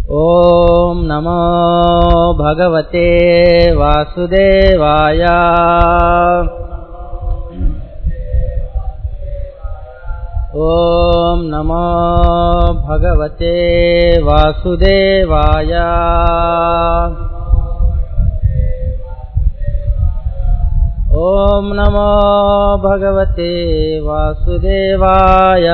ॐ नमो भगवते वासुदेवाय ॐ नमो भगवते वासुदेवाय ॐ नमो भगवते वासुदेवाय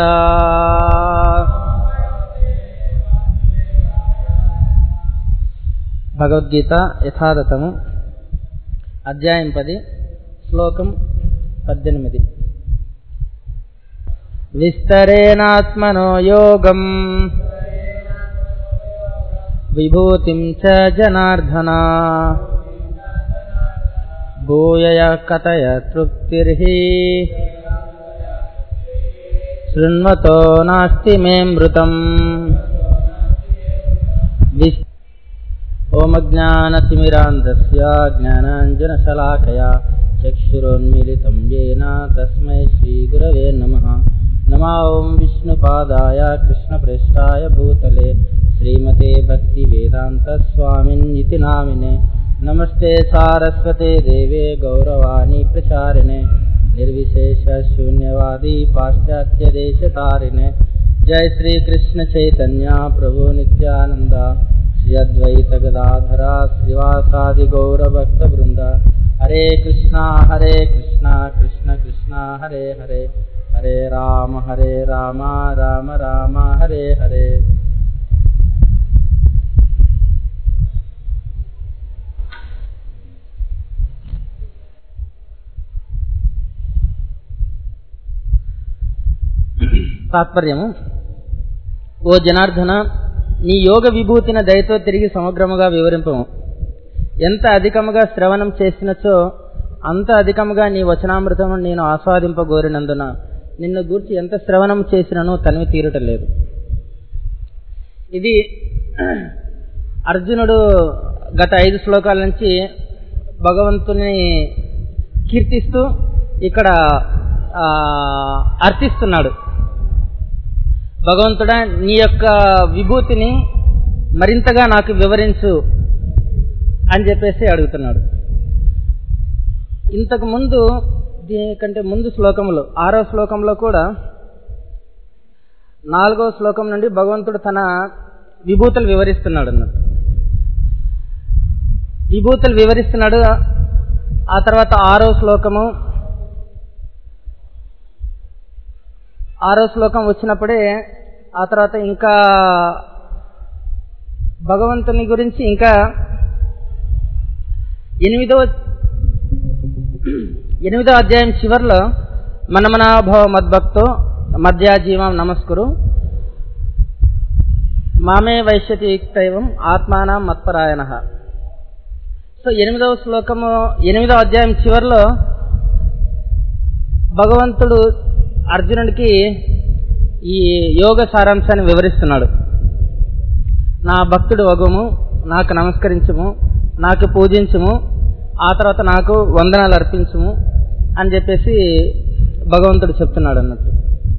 భగవద్గీత యథాతథము అధ్యాయం పది శ్లోకం పద్దెనిమిది విస్తరేణాత్మనో యోగం విభూతిం చ జనార్దన భూయయ కథయ తృప్తిర్హి శృణ్వతో నాస్తి మే మృతం విస్ ओमज्ञानतिमिरान्धस्य ज्ञानाञ्जनशलाकया चक्षुरोन्मीलितं येन तस्मै श्रीगुरवे नमः नमा ॐ विष्णुपादाय कृष्णप्रेष्ठाय भूतले श्रीमते भक्तिवेदान्तस्वामिन्निति नामिने नमस्ते सारस्वते देवे गौरवाणी प्रचारिणे निर्विशेषशून्यवादी पाश्चात्यदेशतारिणे जय श्रीकृष्णचैतन्य प्रभु नित्यानन्द श्री अद्वैत गदाधरा श्रीवासादि गौरभक्त वृंद हरे कृष्णा हरे कृष्णा कृष्ण कृष्णा हरे हरे हरे राम हरे राम राम राम हरे हरे తాత్పర్యము ఓ జనార్దన నీ యోగ విభూతిన దయతో తిరిగి సమగ్రముగా వివరింపము ఎంత అధికముగా శ్రవణం చేసినచో అంత అధికముగా నీ వచనామృతము నేను ఆస్వాదింపగోరినందున నిన్ను గూర్చి ఎంత శ్రవణం చేసినను తనివి తీరటం లేదు ఇది అర్జునుడు గత ఐదు శ్లోకాల నుంచి భగవంతుని కీర్తిస్తూ ఇక్కడ అర్థిస్తున్నాడు భగవంతుడా నీ యొక్క విభూతిని మరింతగా నాకు వివరించు అని చెప్పేసి అడుగుతున్నాడు ఇంతకు ముందు దీనికంటే ముందు శ్లోకములు ఆరో శ్లోకంలో కూడా నాలుగో శ్లోకం నుండి భగవంతుడు తన విభూతులు వివరిస్తున్నాడు అన్నట్టు విభూతులు వివరిస్తున్నాడు ఆ తర్వాత ఆరో శ్లోకము ఆరో శ్లోకం వచ్చినప్పుడే ఆ తర్వాత ఇంకా భగవంతుని గురించి ఇంకా ఎనిమిదో ఎనిమిదో అధ్యాయం చివరిలో మనమనాభవ మద్భక్తో మధ్యాజీవం నమస్కురు మామే వైశ్యతి యుక్తైవం ఆత్మానం మత్పరాయణ సో ఎనిమిదవ శ్లోకము ఎనిమిదో అధ్యాయం చివరిలో భగవంతుడు అర్జునుడికి ఈ యోగ సారాంశాన్ని వివరిస్తున్నాడు నా భక్తుడు వగుము నాకు నమస్కరించము నాకు పూజించము ఆ తర్వాత నాకు వందనాలు అర్పించము అని చెప్పేసి భగవంతుడు చెప్తున్నాడు అన్నట్టు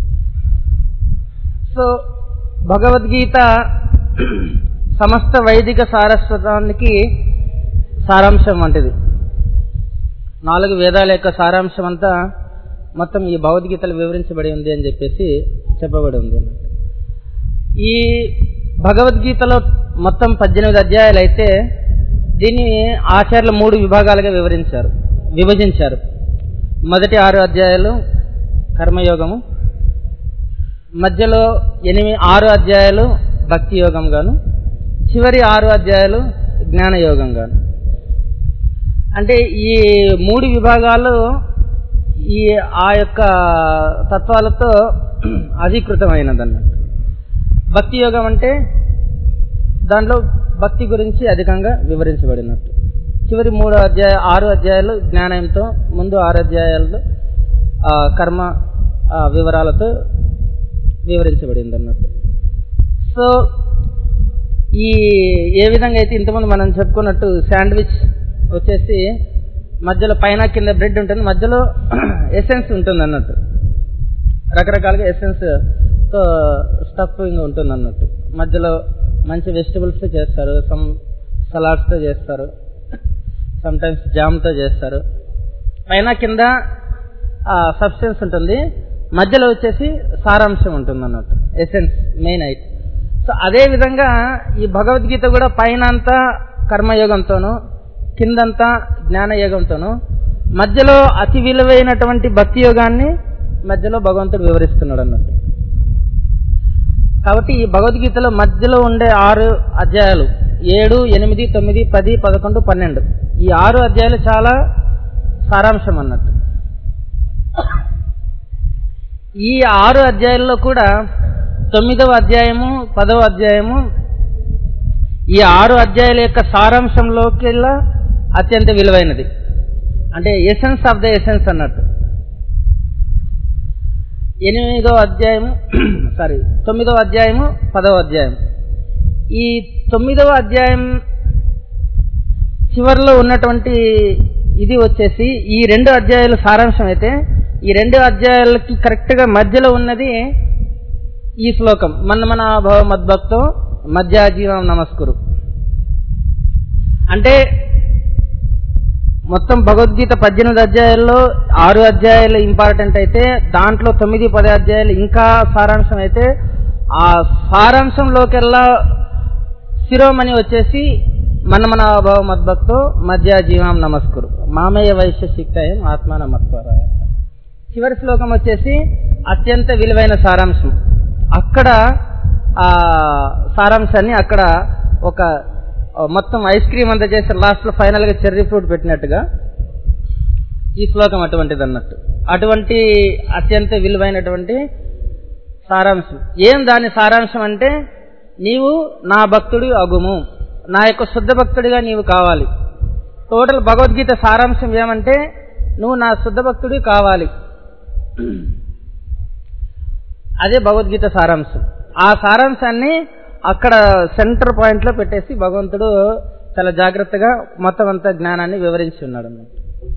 సో భగవద్గీత సమస్త వైదిక సారస్వతానికి సారాంశం వంటిది నాలుగు వేదాల యొక్క సారాంశం అంతా మొత్తం ఈ భగవద్గీతలు వివరించబడి ఉంది అని చెప్పేసి చెప్పబడి ఉంది ఈ భగవద్గీతలో మొత్తం పద్దెనిమిది అధ్యాయాలు అయితే దీన్ని ఆచార్యులు మూడు విభాగాలుగా వివరించారు విభజించారు మొదటి ఆరు అధ్యాయాలు కర్మయోగము మధ్యలో ఎనిమిది ఆరు అధ్యాయాలు భక్తి యోగం గాను చివరి ఆరు అధ్యాయాలు జ్ఞానయోగం గాను అంటే ఈ మూడు విభాగాలు ఈ ఆ యొక్క తత్వాలతో అధీకృతమైనదన్నట్టు భక్తి యోగం అంటే దాంట్లో భక్తి గురించి అధికంగా వివరించబడినట్టు చివరి మూడు అధ్యాయ ఆరు అధ్యాయాలు జ్ఞానంతో ముందు ఆరు అధ్యాయాలతో కర్మ వివరాలతో వివరించబడింది అన్నట్టు సో ఈ ఏ విధంగా అయితే ఇంతకుముందు మనం చెప్పుకున్నట్టు శాండ్విచ్ వచ్చేసి మధ్యలో పైన కింద బ్రెడ్ ఉంటుంది మధ్యలో ఎసెన్స్ ఉంటుంది అన్నట్టు రకరకాలుగా ఎసెన్స్ తో స్టఫింగ్ ఉంటుంది అన్నట్టు మధ్యలో మంచి వెజిటబుల్స్ చేస్తారు సమ్ సలాడ్స్తో చేస్తారు సమ్ టైమ్స్ జామ్తో చేస్తారు పైన కింద సబ్స్టెన్స్ ఉంటుంది మధ్యలో వచ్చేసి సారాంశం ఉంటుంది అన్నట్టు ఎసెన్స్ మెయిన్ ఐట్ సో అదే విధంగా ఈ భగవద్గీత కూడా పైన అంతా కర్మయోగంతోనూ కిందంతా జ్ఞానయోగంతోనూ మధ్యలో అతి విలువైనటువంటి భక్తి యోగాన్ని మధ్యలో భగవంతుడు వివరిస్తున్నాడు అన్నట్టు కాబట్టి ఈ భగవద్గీతలో మధ్యలో ఉండే ఆరు అధ్యాయాలు ఏడు ఎనిమిది తొమ్మిది పది పదకొండు పన్నెండు ఈ ఆరు అధ్యాయాలు చాలా సారాంశం అన్నట్టు ఈ ఆరు అధ్యాయాల్లో కూడా తొమ్మిదవ అధ్యాయము పదవ అధ్యాయము ఈ ఆరు అధ్యాయాల యొక్క సారాంశంలోకి అత్యంత విలువైనది అంటే ఎసెన్స్ ఆఫ్ ద ఎసెన్స్ అన్నట్టు ఎనిమిదవ అధ్యాయము సారీ తొమ్మిదవ అధ్యాయము పదవ అధ్యాయం ఈ తొమ్మిదవ అధ్యాయం చివరిలో ఉన్నటువంటి ఇది వచ్చేసి ఈ రెండు అధ్యాయాల సారాంశం అయితే ఈ రెండు అధ్యాయాలకి కరెక్ట్గా మధ్యలో ఉన్నది ఈ శ్లోకం మన మన భవ మద్భక్తో మధ్యాజీవం నమస్కురు అంటే మొత్తం భగవద్గీత పద్దెనిమిది అధ్యాయాల్లో ఆరు అధ్యాయాలు ఇంపార్టెంట్ అయితే దాంట్లో తొమ్మిది పది అధ్యాయాలు ఇంకా సారాంశం అయితే ఆ సారాంశంలోకెల్లా శిరోమణి వచ్చేసి మన మన భావ మద్భక్తో మధ్య జీవం నమస్కురు మామయ్య వైశ్య శిక్తాయం ఆత్మ నమస్కారాయ చివరి శ్లోకం వచ్చేసి అత్యంత విలువైన సారాంశం అక్కడ ఆ సారాంశాన్ని అక్కడ ఒక మొత్తం ఐస్ క్రీమ్ అంతా చేసి లాస్ట్ లో ఫైనల్ గా చెర్రీ ఫ్రూట్ పెట్టినట్టుగా ఈ శ్లోకం అటువంటిది అన్నట్టు అటువంటి అత్యంత విలువైనటువంటి సారాంశం ఏం దాని సారాంశం అంటే నీవు నా భక్తుడు అగుము నా యొక్క శుద్ధ భక్తుడిగా నీవు కావాలి టోటల్ భగవద్గీత సారాంశం ఏమంటే నువ్వు నా శుద్ధ భక్తుడి కావాలి అదే భగవద్గీత సారాంశం ఆ సారాంశాన్ని అక్కడ సెంటర్ పాయింట్ లో పెట్టేసి భగవంతుడు చాలా జాగ్రత్తగా మొత్తం అంతా జ్ఞానాన్ని వివరించి ఉన్నాడు అన్నమాట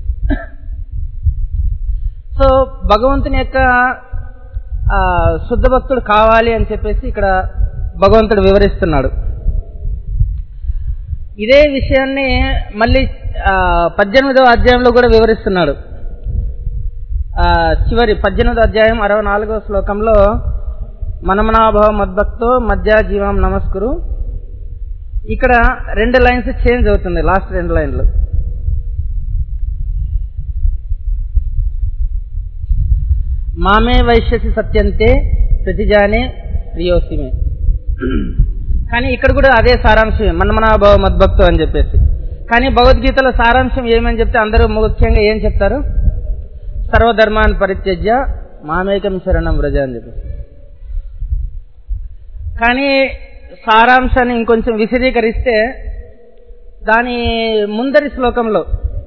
సో భగవంతుని యొక్క శుద్ధ భక్తుడు కావాలి అని చెప్పేసి ఇక్కడ భగవంతుడు వివరిస్తున్నాడు ఇదే విషయాన్ని మళ్ళీ పద్దెనిమిదవ అధ్యాయంలో కూడా వివరిస్తున్నాడు చివరి పద్దెనిమిదో అధ్యాయం అరవై నాలుగో శ్లోకంలో మనమనాభవ మద్భక్తో మధ్య జీవం నమస్కురు ఇక్కడ రెండు లైన్స్ చేంజ్ అవుతుంది లాస్ట్ రెండు లైన్లు మామే వైశ్యసి సత్యంతే ప్రతిజానే ప్రియోసిమే కానీ ఇక్కడ కూడా అదే సారాంశమే మన్మనాభవ మద్భక్తు అని చెప్పేసి కానీ భగవద్గీతలో సారాంశం ఏమని చెప్తే అందరూ ముఖ్యంగా ఏం చెప్తారు సర్వధర్మాన్ని పరిత్యజ్య మామేకం శరణం వ్రజ అని చెప్పేసి కానీ సారాంశాన్ని ఇంకొంచెం విశదీకరిస్తే దాని ముందరి శ్లోకంలో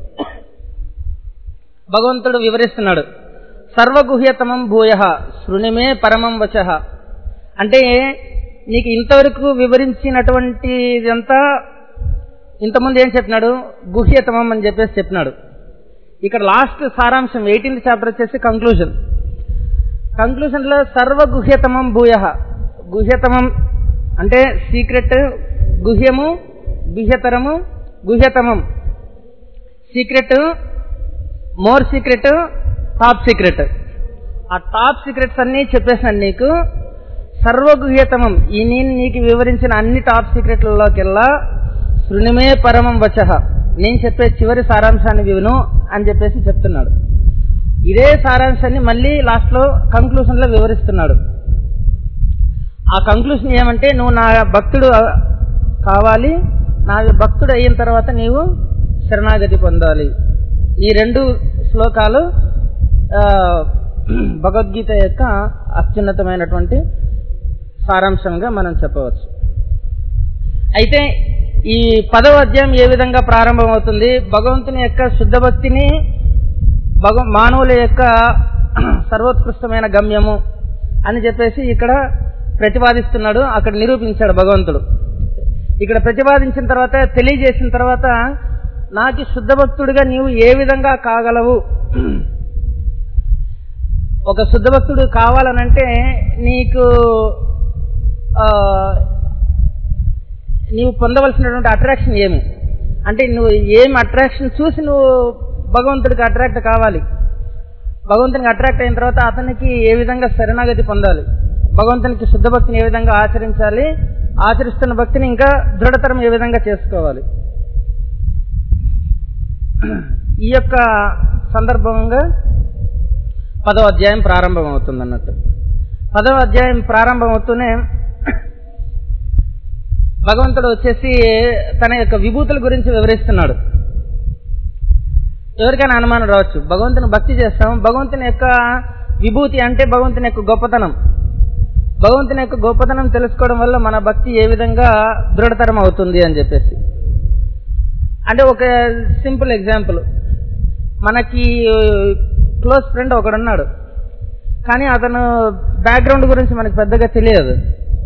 భగవంతుడు వివరిస్తున్నాడు సర్వగుహ్యతమం భూయ శృణిమే పరమం వచ అంటే నీకు ఇంతవరకు వివరించినటువంటి ఇదంతా ఇంతకుముందు ఏం చెప్పినాడు గుహ్యతమం అని చెప్పేసి చెప్పినాడు ఇక్కడ లాస్ట్ సారాంశం ఎయిటీన్త్ చాప్టర్ వచ్చేసి కంక్లూజన్ కంక్లూజన్ లో సర్వగుహ్యతమం భూయ గుహ్యతమం అంటే సీక్రెట్ గుహ్యము గుహ్యతరము గుహ్యతమం secret more secret top secret ఆ టాప్ సీక్రెట్స్ అన్ని చెప్పేసాను నీకు సర్వగుహ్యతమం ఈ నేను నీకు వివరించిన అన్ని టాప్ సీక్రెట్లలోకెల్లా శృణిమే పరమం వచ నేను చెప్పే చివరి సారాంశాన్ని విను అని చెప్పేసి చెప్తున్నాడు ఇదే సారాంశాన్ని మళ్ళీ లాస్ట్ లో కంక్లూజన్ లో వివరిస్తున్నాడు ఆ కంక్లూషన్ ఏమంటే నువ్వు నా భక్తుడు కావాలి నా భక్తుడు అయిన తర్వాత నీవు శరణాగతి పొందాలి ఈ రెండు శ్లోకాలు భగవద్గీత యొక్క అత్యున్నతమైనటువంటి సారాంశంగా మనం చెప్పవచ్చు అయితే ఈ పదవ అధ్యాయం ఏ విధంగా ప్రారంభమవుతుంది భగవంతుని యొక్క శుద్ధ భక్తిని భగ మానవుల యొక్క సర్వోత్కృష్టమైన గమ్యము అని చెప్పేసి ఇక్కడ ప్రతిపాదిస్తున్నాడు అక్కడ నిరూపించాడు భగవంతుడు ఇక్కడ ప్రతిపాదించిన తర్వాత తెలియజేసిన తర్వాత నాకు శుద్ధ భక్తుడిగా నీవు ఏ విధంగా కాగలవు ఒక శుద్ధ భక్తుడు కావాలనంటే నీకు నీవు పొందవలసినటువంటి అట్రాక్షన్ ఏమి అంటే నువ్వు ఏం అట్రాక్షన్ చూసి నువ్వు భగవంతుడికి అట్రాక్ట్ కావాలి భగవంతునికి అట్రాక్ట్ అయిన తర్వాత అతనికి ఏ విధంగా శరణాగతి పొందాలి భగవంతునికి శుద్ధ భక్తిని ఏ విధంగా ఆచరించాలి ఆచరిస్తున్న భక్తిని ఇంకా దృఢతరం ఏ విధంగా చేసుకోవాలి ఈ యొక్క సందర్భంగా పదవ అధ్యాయం ప్రారంభం అవుతుంది అన్నట్టు పదవ అధ్యాయం ప్రారంభం అవుతూనే భగవంతుడు వచ్చేసి తన యొక్క విభూతుల గురించి వివరిస్తున్నాడు ఎవరికైనా అనుమానం రావచ్చు భగవంతుని భక్తి చేస్తాం భగవంతుని యొక్క విభూతి అంటే భగవంతుని యొక్క గొప్పతనం భగవంతుని యొక్క గొప్పతనం తెలుసుకోవడం వల్ల మన భక్తి ఏ విధంగా దృఢతరం అవుతుంది అని చెప్పేసి అంటే ఒక సింపుల్ ఎగ్జాంపుల్ మనకి క్లోజ్ ఫ్రెండ్ ఒకడున్నాడు కానీ అతను బ్యాక్గ్రౌండ్ గురించి మనకి పెద్దగా తెలియదు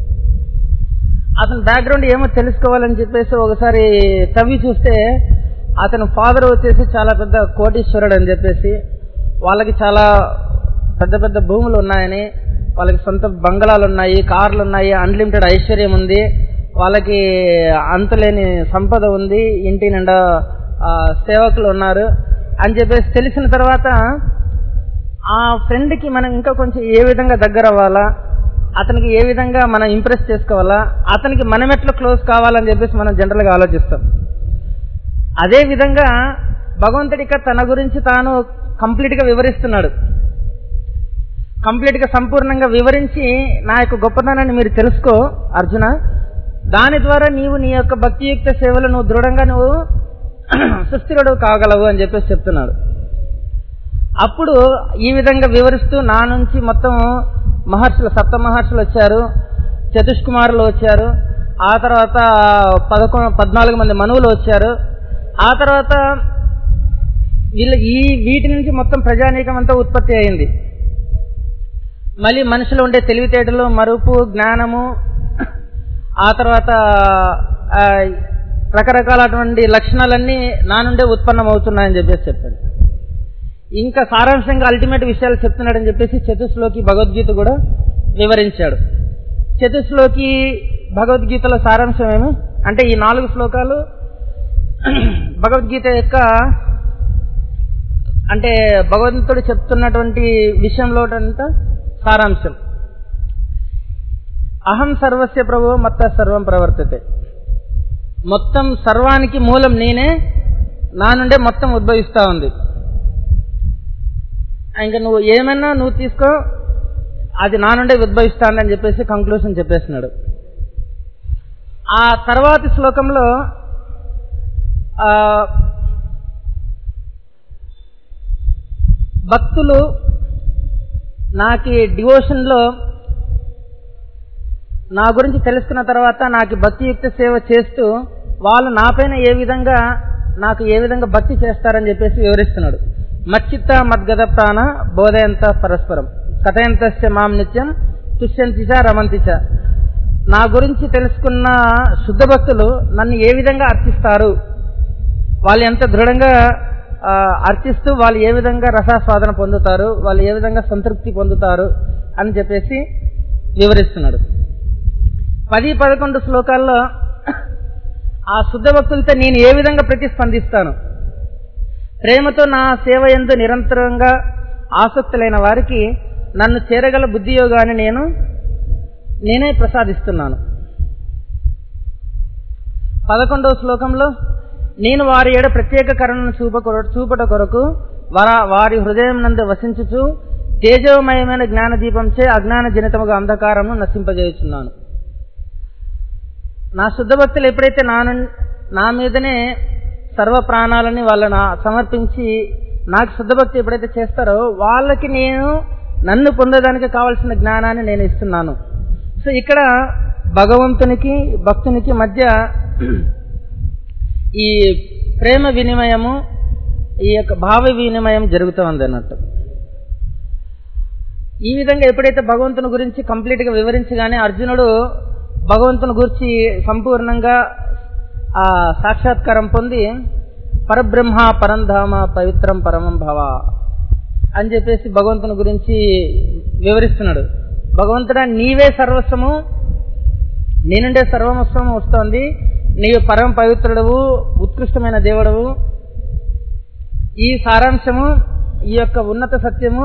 అతని బ్యాక్గ్రౌండ్ ఏమో తెలుసుకోవాలని చెప్పేసి ఒకసారి తవ్వి చూస్తే అతని ఫాదర్ వచ్చేసి చాలా పెద్ద కోటీశ్వరుడు అని చెప్పేసి వాళ్ళకి చాలా పెద్ద పెద్ద భూములు ఉన్నాయని వాళ్ళకి సొంత బంగళాలు ఉన్నాయి కార్లు ఉన్నాయి అన్లిమిటెడ్ ఐశ్వర్యం ఉంది వాళ్ళకి అంతులేని సంపద ఉంది ఇంటి నిండా ఆ, సేవకులు ఉన్నారు అని చెప్పేసి తెలిసిన తర్వాత ఆ ఫ్రెండ్కి మనం ఇంకా కొంచెం ఏ విధంగా దగ్గర అవ్వాలా అతనికి ఏ విధంగా మనం ఇంప్రెస్ చేసుకోవాలా అతనికి మనం ఎట్లా క్లోజ్ కావాలని చెప్పేసి మనం జనరల్గా ఆలోచిస్తాం అదే విధంగా భగవంతుడిక తన గురించి తాను కంప్లీట్ గా వివరిస్తున్నాడు కంప్లీట్ గా సంపూర్ణంగా వివరించి నా యొక్క గొప్పతనాన్ని మీరు తెలుసుకో అర్జున దాని ద్వారా నీవు నీ యొక్క భక్తియుక్త సేవలు నువ్వు దృఢంగా నువ్వు సుస్థిరుడు కాగలవు అని చెప్పేసి చెప్తున్నాడు అప్పుడు ఈ విధంగా వివరిస్తూ నా నుంచి మొత్తం మహర్షులు సప్త మహర్షులు వచ్చారు చతుష్కుమారులు వచ్చారు ఆ తర్వాత పదకొండు పద్నాలుగు మంది మనువులు వచ్చారు ఆ తర్వాత వీళ్ళ ఈ వీటి నుంచి మొత్తం ప్రజానీకం అంతా ఉత్పత్తి అయింది మళ్ళీ మనుషులు ఉండే తెలివితేటలు మరుపు జ్ఞానము ఆ తర్వాత ఆ, రకరకాలటువంటి లక్షణాలన్నీ నా నుండే ఉత్పన్నం అవుతున్నాయని చెప్పేసి చెప్పాడు ఇంకా సారాంశంగా అల్టిమేట్ విషయాలు చెప్తున్నాడని చెప్పేసి చతుస్లోకి భగవద్గీత కూడా వివరించాడు చతుస్లోకి భగవద్గీతలో సారాంశం ఏమి అంటే ఈ నాలుగు శ్లోకాలు భగవద్గీత యొక్క అంటే భగవంతుడు చెప్తున్నటువంటి విషయంలో అంతా సారాంశం అహం సర్వస్య ప్రభు మత్త సర్వం ప్రవర్తతే మొత్తం సర్వానికి మూలం నేనే నా నుండే మొత్తం ఉద్భవిస్తా ఉంది ఇంకా నువ్వు ఏమైనా నువ్వు తీసుకో అది నా నుండే ఉద్భవిస్తానని చెప్పేసి కంక్లూషన్ చెప్పేస్తున్నాడు ఆ తర్వాతి శ్లోకంలో ఆ, భక్తులు నాకు డివోషన్లో నా గురించి తెలుసుకున్న తర్వాత నాకు భక్తియుక్త సేవ చేస్తూ వాళ్ళు నాపైన ఏ విధంగా నాకు ఏ విధంగా భక్తి చేస్తారని చెప్పేసి వివరిస్తున్నాడు మచ్చిత్త మద్గద ప్రాణ బోధయంత పరస్పరం కథయంతస్య మాం నిత్యం తుష్యంతిచ రమంతిచ నా గురించి తెలుసుకున్న శుద్ధ భక్తులు నన్ను ఏ విధంగా అర్చిస్తారు వాళ్ళు ఎంత దృఢంగా ఆ, అర్చిస్తూ వాళ్ళు ఏ విధంగా రసాస్వాదన పొందుతారు వాళ్ళు ఏ విధంగా సంతృప్తి పొందుతారు అని చెప్పేసి వివరిస్తున్నాడు పది పదకొండు శ్లోకాల్లో ఆ శుద్ధ భక్తులతో నేను ఏ విధంగా ప్రతిస్పందిస్తాను ప్రేమతో నా సేవ ఎందు నిరంతరంగా ఆసక్తులైన వారికి నన్ను చేరగల బుద్ధి యోగాన్ని నేను నేనే ప్రసాదిస్తున్నాను పదకొండవ శ్లోకంలో నేను వారి ఏడ ప్రత్యేక కరుణను చూప చూపట కొరకు వర వారి హృదయం నందు వసించుచు తేజోమయమైన జ్ఞాన దీపంచే అజ్ఞాన జనితముగా అంధకారము నశింపజేయుచున్నాను నా శుద్ధ భక్తులు ఎప్పుడైతే నా నుం- నా మీదనే సర్వ ప్రాణాలని వాళ్ళని సమర్పించి నాకు శుద్ధ భక్తి ఎప్పుడైతే చేస్తారో వాళ్ళకి నేను నన్ను పొందడానికి కావలసిన జ్ఞానాన్ని నేను ఇస్తున్నాను సో ఇక్కడ భగవంతునికి భక్తునికి మధ్య ఈ ప్రేమ వినిమయము ఈ యొక్క భావ వినిమయం జరుగుతుంది అన్నట్టు ఈ విధంగా ఎప్పుడైతే భగవంతుని గురించి కంప్లీట్ గా వివరించగానే అర్జునుడు భగవంతుని గురించి సంపూర్ణంగా ఆ సాక్షాత్కారం పొంది పరబ్రహ్మ పరంధామ పవిత్రం పరమం భవ అని చెప్పేసి భగవంతుని గురించి వివరిస్తున్నాడు భగవంతుడా నీవే సర్వస్వము నీ నుండే సర్వస్వము వస్తోంది నీవు పరమ పవిత్రుడవు ఉత్కృష్టమైన దేవుడవు ఈ సారాంశము ఈ యొక్క ఉన్నత సత్యము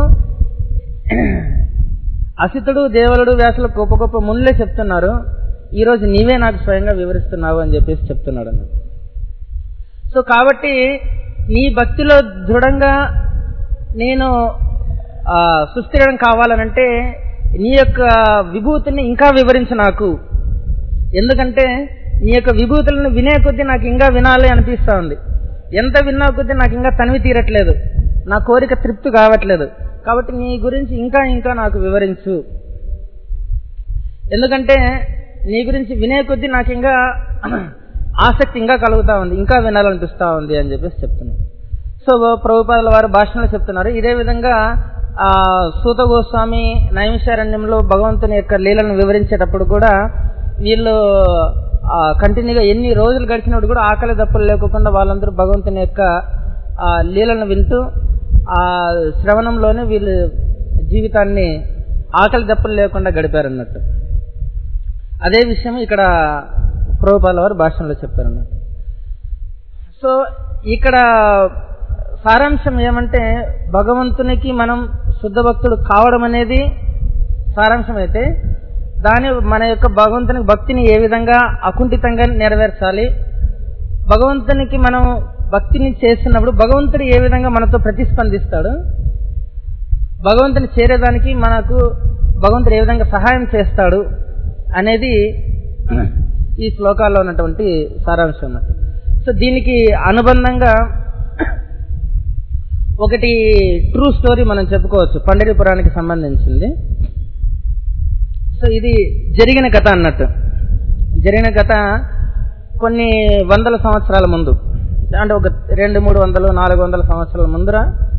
అసితుడు దేవలుడు వ్యాసులు గొప్ప గొప్ప మునులే చెప్తున్నారు ఈరోజు నీవే నాకు స్వయంగా వివరిస్తున్నావు అని చెప్పేసి చెప్తున్నాడు అన్నట్టు సో కాబట్టి నీ భక్తిలో దృఢంగా నేను ఆ, సుస్థిరం కావాలనంటే నీ యొక్క విభూతిని ఇంకా వివరించు నాకు ఎందుకంటే నీ యొక్క విభూతులను వినే కొద్దీ నాకు ఇంకా వినాలి అనిపిస్తా ఉంది ఎంత విన్నా కొద్దీ నాకు ఇంకా తనివి తీరట్లేదు నా కోరిక తృప్తి కావట్లేదు కాబట్టి నీ గురించి ఇంకా ఇంకా నాకు వివరించు ఎందుకంటే నీ గురించి వినే కొద్దీ నాకు ఇంకా ఆసక్తి ఇంకా కలుగుతా ఉంది ఇంకా వినాలనిపిస్తా ఉంది అని చెప్పేసి చెప్తున్నాను సో ప్రభుపాదుల వారు భాషణలో చెప్తున్నారు ఇదే విధంగా ఆ సూత గోస్వామి నైమిషారణ్యంలో భగవంతుని యొక్క లీలను వివరించేటప్పుడు కూడా వీళ్ళు కంటిన్యూగా ఎన్ని రోజులు గడిచినప్పుడు కూడా ఆకలి దప్పులు లేకుండా వాళ్ళందరూ భగవంతుని యొక్క ఆ లీలను వింటూ ఆ శ్రవణంలోనే వీళ్ళు జీవితాన్ని ఆకలి దప్పులు లేకుండా గడిపారన్నట్టు అదే విషయం ఇక్కడ ప్రభుపాల వారు భాషణలో చెప్పారన్నట్టు సో ఇక్కడ సారాంశం ఏమంటే భగవంతునికి మనం శుద్ధ భక్తుడు కావడం అనేది సారాంశం అయితే దాని మన యొక్క భగవంతునికి భక్తిని ఏ విధంగా అకుంఠితంగా నెరవేర్చాలి భగవంతునికి మనం భక్తిని చేస్తున్నప్పుడు భగవంతుడు ఏ విధంగా మనతో ప్రతిస్పందిస్తాడు భగవంతుని చేరేదానికి మనకు భగవంతుడు ఏ విధంగా సహాయం చేస్తాడు అనేది ఈ శ్లోకాల్లో ఉన్నటువంటి సారాంశం అన్నట్టు సో దీనికి అనుబంధంగా ఒకటి ట్రూ స్టోరీ మనం చెప్పుకోవచ్చు పండరిపురానికి సంబంధించింది సో ఇది జరిగిన కథ అన్నట్టు జరిగిన కథ కొన్ని వందల సంవత్సరాల ముందు అంటే ఒక రెండు మూడు వందలు నాలుగు వందల సంవత్సరాల ముందర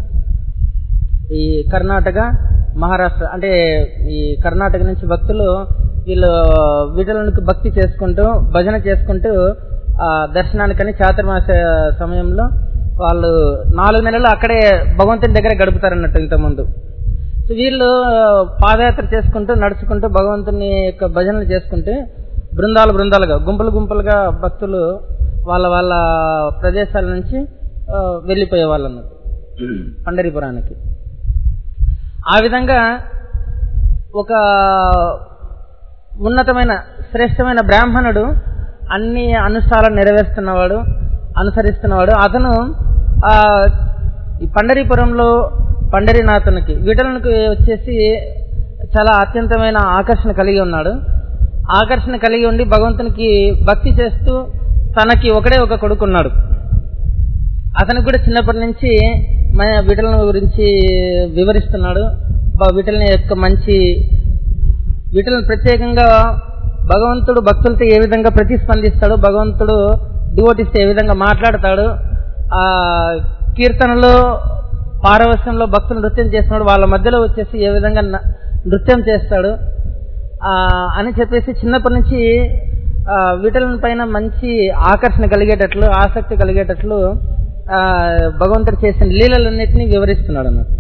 ఈ కర్ణాటక మహారాష్ట్ర అంటే ఈ కర్ణాటక నుంచి భక్తులు వీళ్ళు విటలకు భక్తి చేసుకుంటూ భజన చేసుకుంటూ ఆ దర్శనానికని చాతుర్మాస సమయంలో వాళ్ళు నాలుగు నెలలు అక్కడే భగవంతుని దగ్గర గడుపుతారన్నట్టు ఇంతకుముందు సో వీళ్ళు పాదయాత్ర చేసుకుంటూ నడుచుకుంటూ భగవంతుని యొక్క భజనలు చేసుకుంటూ బృందాలు బృందాలుగా గుంపులు గుంపులుగా భక్తులు వాళ్ళ వాళ్ళ ప్రదేశాల నుంచి ఆ, వెళ్ళిపోయే వాళ్ళు అన్నట్టు పండరిపురానికి ఆ విధంగా ఒక ఉన్నతమైన శ్రేష్టమైన బ్రాహ్మణుడు అన్ని అనుష్ఠాలను నెరవేరుస్తున్నవాడు అనుసరిస్తున్నవాడు అతను ఆ ఈ పండరీపురంలో పండరీనాథునికి విటలనికి వచ్చేసి చాలా అత్యంతమైన ఆకర్షణ కలిగి ఉన్నాడు ఆకర్షణ కలిగి ఉండి భగవంతునికి భక్తి చేస్తూ తనకి ఒకడే ఒక కొడుకున్నాడు అతనికి కూడా చిన్నప్పటి నుంచి మన విటల గురించి వివరిస్తున్నాడు బ- విటలని యొక్క మంచి వీటిని ప్రత్యేకంగా భగవంతుడు భక్తులతో ఏ విధంగా ప్రతిస్పందిస్తాడు భగవంతుడు డివోటిస్తే ఏ విధంగా మాట్లాడతాడు ఆ కీర్తనలో పారవశ్యంలో భక్తులు నృత్యం చేస్తున్నాడు వాళ్ళ మధ్యలో వచ్చేసి ఏ విధంగా న- నృత్యం చేస్తాడు ఆ అని చెప్పేసి చిన్నప్పటి నుంచి ఆ వీటల పైన మంచి ఆకర్షణ కలిగేటట్లు ఆసక్తి కలిగేటట్లు ఆ భగవంతుడు చేసిన లీలలన్నింటినీ వివరిస్తున్నాడు అన్నట్టు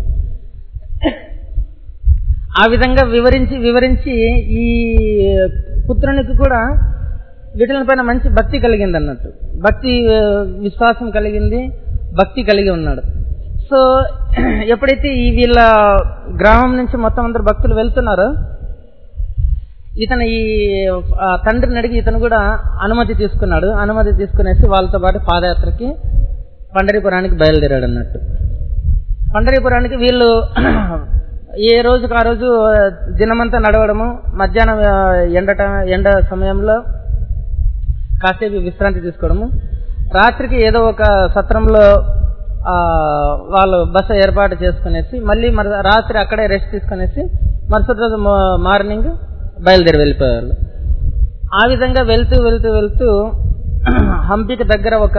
ఆ విధంగా వివరించి వివరించి ఈ పుత్రునికి కూడా వీటిల పైన మంచి భక్తి కలిగింది అన్నట్టు భక్తి ఆ, విశ్వాసం కలిగింది భక్తి కలిగి ఉన్నాడు సో ఎప్పుడైతే ఈ వీళ్ళ గ్రామం నుంచి మొత్తం అందరు భక్తులు వెళ్తున్నారో ఇతను ఈ ఆ, తండ్రిని అడిగి ఇతను కూడా అనుమతి తీసుకున్నాడు అనుమతి తీసుకునేసి వాళ్ళతో పాటు పాదయాత్రకి పండరీపురానికి బయలుదేరాడు అన్నట్టు పండరీపురానికి వీళ్ళు ఏ రోజుకు ఆ రోజు దినమంతా నడవడము మధ్యాహ్నం ఆ, ఎండట ఎండ సమయంలో కాసేపు విశ్రాంతి తీసుకోవడము రాత్రికి ఏదో ఒక సత్రంలో ఆ, వాళ్ళు బస ఏర్పాటు చేసుకునేసి మళ్ళీ మరి రాత్రి అక్కడే రెస్ట్ తీసుకునేసి మరుసటి రోజు మా- మార్నింగ్ బయలుదేరి వెళ్ళిపోయేవాళ్ళు ఆ విధంగా వెళ్తూ వెళ్తూ వెళ్తూ హంపికి దగ్గర ఒక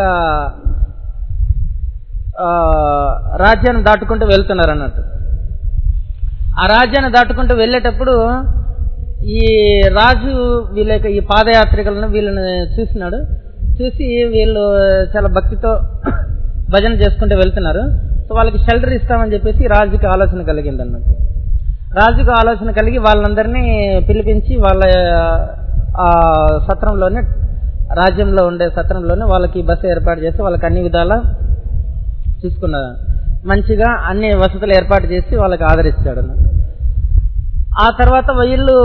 ఆ, రాజ్యాన్ని దాటుకుంటూ వెళ్తున్నారు అన్నట్టు ఆ రాజ్యాన్ని దాటుకుంటూ వెళ్ళేటప్పుడు ఈ రాజు వీళ్ళ యొక్క ఈ పాదయాత్రికులను వీళ్ళని చూసినాడు చూసి వీళ్ళు చాలా భక్తితో భజన చేసుకుంటూ వెళ్తున్నారు సో వాళ్ళకి షెల్టర్ ఇస్తామని చెప్పేసి రాజుకి ఆలోచన కలిగింది అన్నట్టు రాజుకు ఆలోచన కలిగి వాళ్ళందరినీ పిలిపించి వాళ్ళ ఆ సత్రంలోనే రాజ్యంలో ఉండే సత్రంలోనే వాళ్ళకి బస్సు ఏర్పాటు చేసి వాళ్ళకి అన్ని విధాలా చూసుకున్నారు మంచిగా అన్ని వసతులు ఏర్పాటు చేసి వాళ్ళకి ఆదరిస్తాడు అన్నట్టు ఆ తర్వాత వీళ్ళు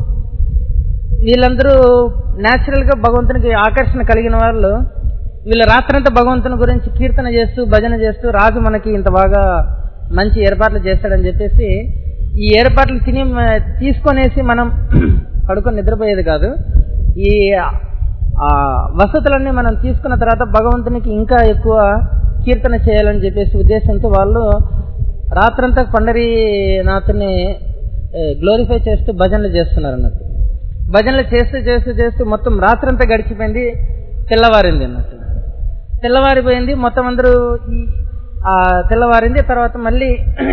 వీళ్ళందరూ న్యాచురల్ గా భగవంతునికి ఆకర్షణ కలిగిన వాళ్ళు వీళ్ళు రాత్రంతా భగవంతుని గురించి కీర్తన చేస్తూ భజన చేస్తూ రాజు మనకి ఇంత బాగా మంచి ఏర్పాట్లు చేస్తాడని చెప్పేసి ఈ ఏర్పాట్లు తిని మ- తీసుకొనేసి మనం పడుకొని నిద్రపోయేది కాదు ఈ ఆ వసతులన్నీ మనం తీసుకున్న తర్వాత భగవంతునికి ఇంకా ఎక్కువ కీర్తన చేయాలని చెప్పేసి ఉద్దేశంతో వాళ్ళు రాత్రంతా పండరీనాథుని గ్లోరిఫై చేస్తూ భజనలు చేస్తున్నారు అన్నట్టు భజనలు చేస్తూ చేస్తూ చేస్తూ మొత్తం రాత్రంతా గడిచిపోయింది తెల్లవారింది అన్నట్టు తెల్లవారిపోయింది మొత్తం అందరూ ఈ ఆ తెల్లవారింది తర్వాత మళ్ళీ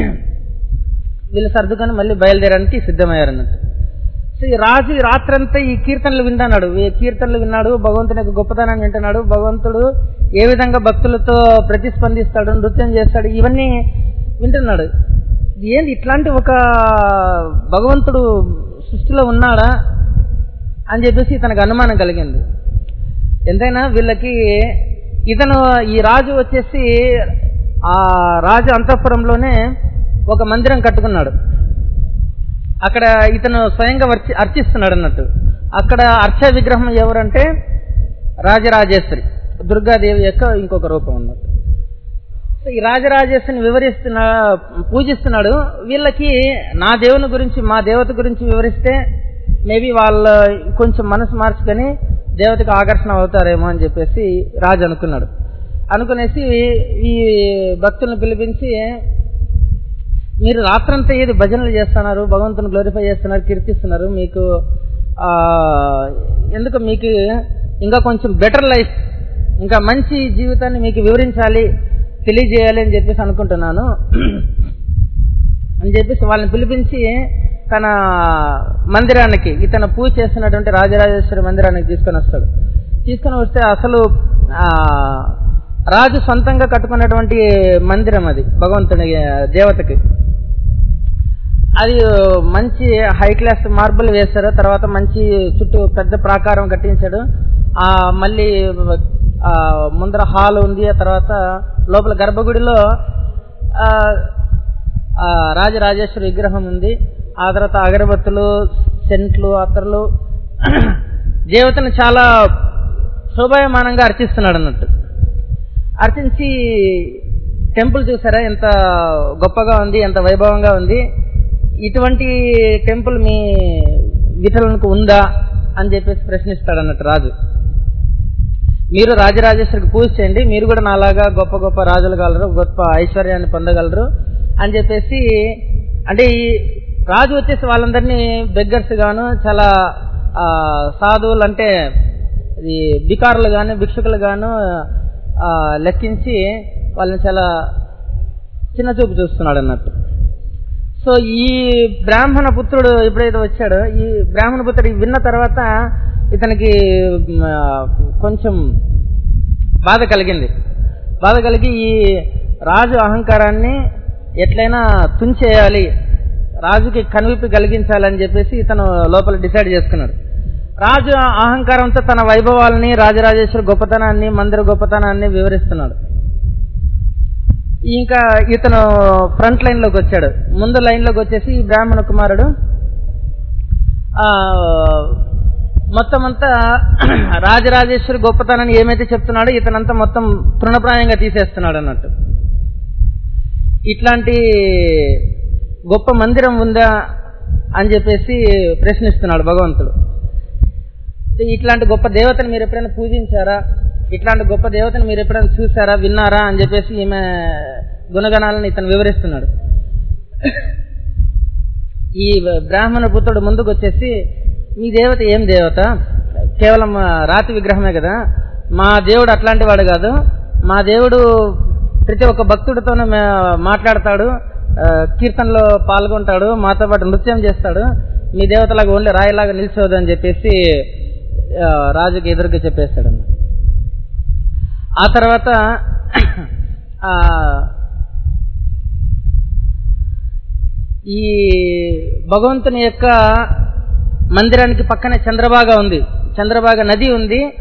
వీళ్ళు సర్దుకొని మళ్ళీ బయలుదేరడానికి సిద్ధమయ్యారు అన్నట్టు సో ఈ రాజు ఈ రాత్రంతా ఈ కీర్తనలు వింటున్నాడు ఈ కీర్తనలు విన్నాడు భగవంతుని యొక్క గొప్పతనాన్ని వింటున్నాడు భగవంతుడు ఏ విధంగా భక్తులతో ప్రతిస్పందిస్తాడు నృత్యం చేస్తాడు ఇవన్నీ వింటున్నాడు ఏంది ఇట్లాంటి ఒక భగవంతుడు సృష్టిలో ఉన్నాడా అని చెప్పేసి ఇతనికి అనుమానం కలిగింది ఎంతైనా వీళ్ళకి ఇతను ఈ రాజు వచ్చేసి ఆ రాజు అంతఃపురంలోనే ఒక మందిరం కట్టుకున్నాడు అక్కడ ఇతను స్వయంగా వర్చి అర్చిస్తున్నాడు అన్నట్టు అక్కడ అర్చ విగ్రహం ఎవరంటే రాజరాజేశ్వరి దుర్గాదేవి యొక్క ఇంకొక రూపం అన్నట్టు సో ఈ రాజరాజేశ్వరిని వివరిస్తున్నా పూజిస్తున్నాడు వీళ్ళకి నా దేవుని గురించి మా దేవత గురించి వివరిస్తే మేబీ వాళ్ళ కొంచెం మనసు మార్చుకొని దేవతకు ఆకర్షణ అవుతారేమో అని చెప్పేసి రాజు అనుకున్నాడు అనుకునేసి ఈ భక్తులను పిలిపించి మీరు రాత్రంతా ఏది భజనలు చేస్తున్నారు భగవంతుని గ్లోరిఫై చేస్తున్నారు కీర్తిస్తున్నారు మీకు ఆ ఎందుకు మీకు ఇంకా కొంచెం బెటర్ లైఫ్ ఇంకా మంచి జీవితాన్ని మీకు వివరించాలి తెలియజేయాలి అని చెప్పేసి అనుకుంటున్నాను అని చెప్పేసి వాళ్ళని పిలిపించి తన మందిరానికి ఇతను పూజ చేస్తున్నటువంటి రాజరాజేశ్వరి మందిరానికి తీసుకొని వస్తాడు తీసుకొని వస్తే అసలు ఆ రాజు సొంతంగా కట్టుకున్నటువంటి మందిరం అది భగవంతుని దేవతకి అది మంచి హై క్లాస్ మార్బుల్ వేశారు తర్వాత మంచి చుట్టూ పెద్ద ప్రాకారం కట్టించాడు ఆ మళ్ళీ ఆ ముందర హాల్ ఉంది ఆ తర్వాత లోపల గర్భగుడిలో ఆ ఆ రాజరాజేశ్వరి విగ్రహం ఉంది ఆ తర్వాత అగరబత్తులు సెంట్లు అత్తర్లు దేవతను చాలా శోభాయమానంగా అర్చిస్తున్నాడు అన్నట్టు అర్చించి టెంపుల్ చూసారా ఎంత గొప్పగా ఉంది ఎంత వైభవంగా ఉంది ఇటువంటి టెంపుల్ మీ విఠలనకు ఉందా అని చెప్పేసి ప్రశ్నిస్తాడు అన్నట్టు రాజు మీరు రాజరాజేశ్వరికి పూజ చేయండి మీరు కూడా నాలాగా గొప్ప గొప్ప రాజులు కలరు గొప్ప ఐశ్వర్యాన్ని పొందగలరు అని చెప్పేసి అంటే ఈ రాజు వచ్చేసి వాళ్ళందరినీ బెగ్గర్స్ గాను చాలా ఆ, సాధువులు అంటే ఈ బికారులు గాను భిక్షుకులు గాను ఆ, లెక్కించి వాళ్ళని చాలా చిన్న చూపు చూస్తున్నాడు అన్నట్టు సో ఈ బ్రాహ్మణ పుత్రుడు ఎప్పుడైతే వచ్చాడో ఈ బ్రాహ్మణ పుత్రుడు ఇది విన్న తర్వాత ఇతనికి మ్, ఆ, కొంచెం బాధ కలిగింది బాధ కలిగి ఈ రాజు అహంకారాన్ని ఎట్లయినా తుంచేయాలి రాజుకి కనువిప్పి కలిగించాలని చెప్పేసి ఇతను లోపల డిసైడ్ చేసుకున్నాడు రాజు అహంకారంతో తన వైభవాలని రాజరాజేశ్వరి గొప్పతనాన్ని మందిర గొప్పతనాన్ని వివరిస్తున్నాడు ఇంకా ఇతను ఫ్రంట్ లైన్ లోకి వచ్చాడు ముందు లైన్ లోకి వచ్చేసి ఈ బ్రాహ్మణ కుమారుడు ఆ మొత్తం అంతా రాజరాజేశ్వరి గొప్పతనాన్ని ఏమైతే చెప్తున్నాడో ఇతనంతా మొత్తం తృణప్రాయంగా తీసేస్తున్నాడు అన్నట్టు ఇట్లాంటి గొప్ప మందిరం ఉందా అని చెప్పేసి ప్రశ్నిస్తున్నాడు భగవంతుడు ఇట్లాంటి గొప్ప దేవతను మీరు ఎప్పుడైనా పూజించారా ఇట్లాంటి గొప్ప దేవతను మీరు ఎప్పుడైనా చూసారా విన్నారా అని చెప్పేసి ఈమె గుణగణాలను ఇతను వివరిస్తున్నాడు ఈ బ్రాహ్మణ పుత్రుడు ముందుకు వచ్చేసి మీ దేవత ఏం దేవత కేవలం ఆ, రాతి విగ్రహమే కదా మా దేవుడు అట్లాంటి వాడు కాదు మా దేవుడు ప్రతి ఒక్క భక్తుడితోనూ మే- మాట్లాడతాడు ఆ, కీర్తనలో పాల్గొంటాడు మాతో పాటు నృత్యం చేస్తాడు మీ దేవతలాగా ఓన్లీ రాయిలాగా నిలిచోదు అని చెప్పేసి ఆ, రాజుకి ఎదురుగా చెప్పేస్తాడు ఆ తర్వాత ఆ ఈ భగవంతుని యొక్క మందిరానికి పక్కనే చంద్రభాగ ఉంది చంద్రభాగ నది ఉంది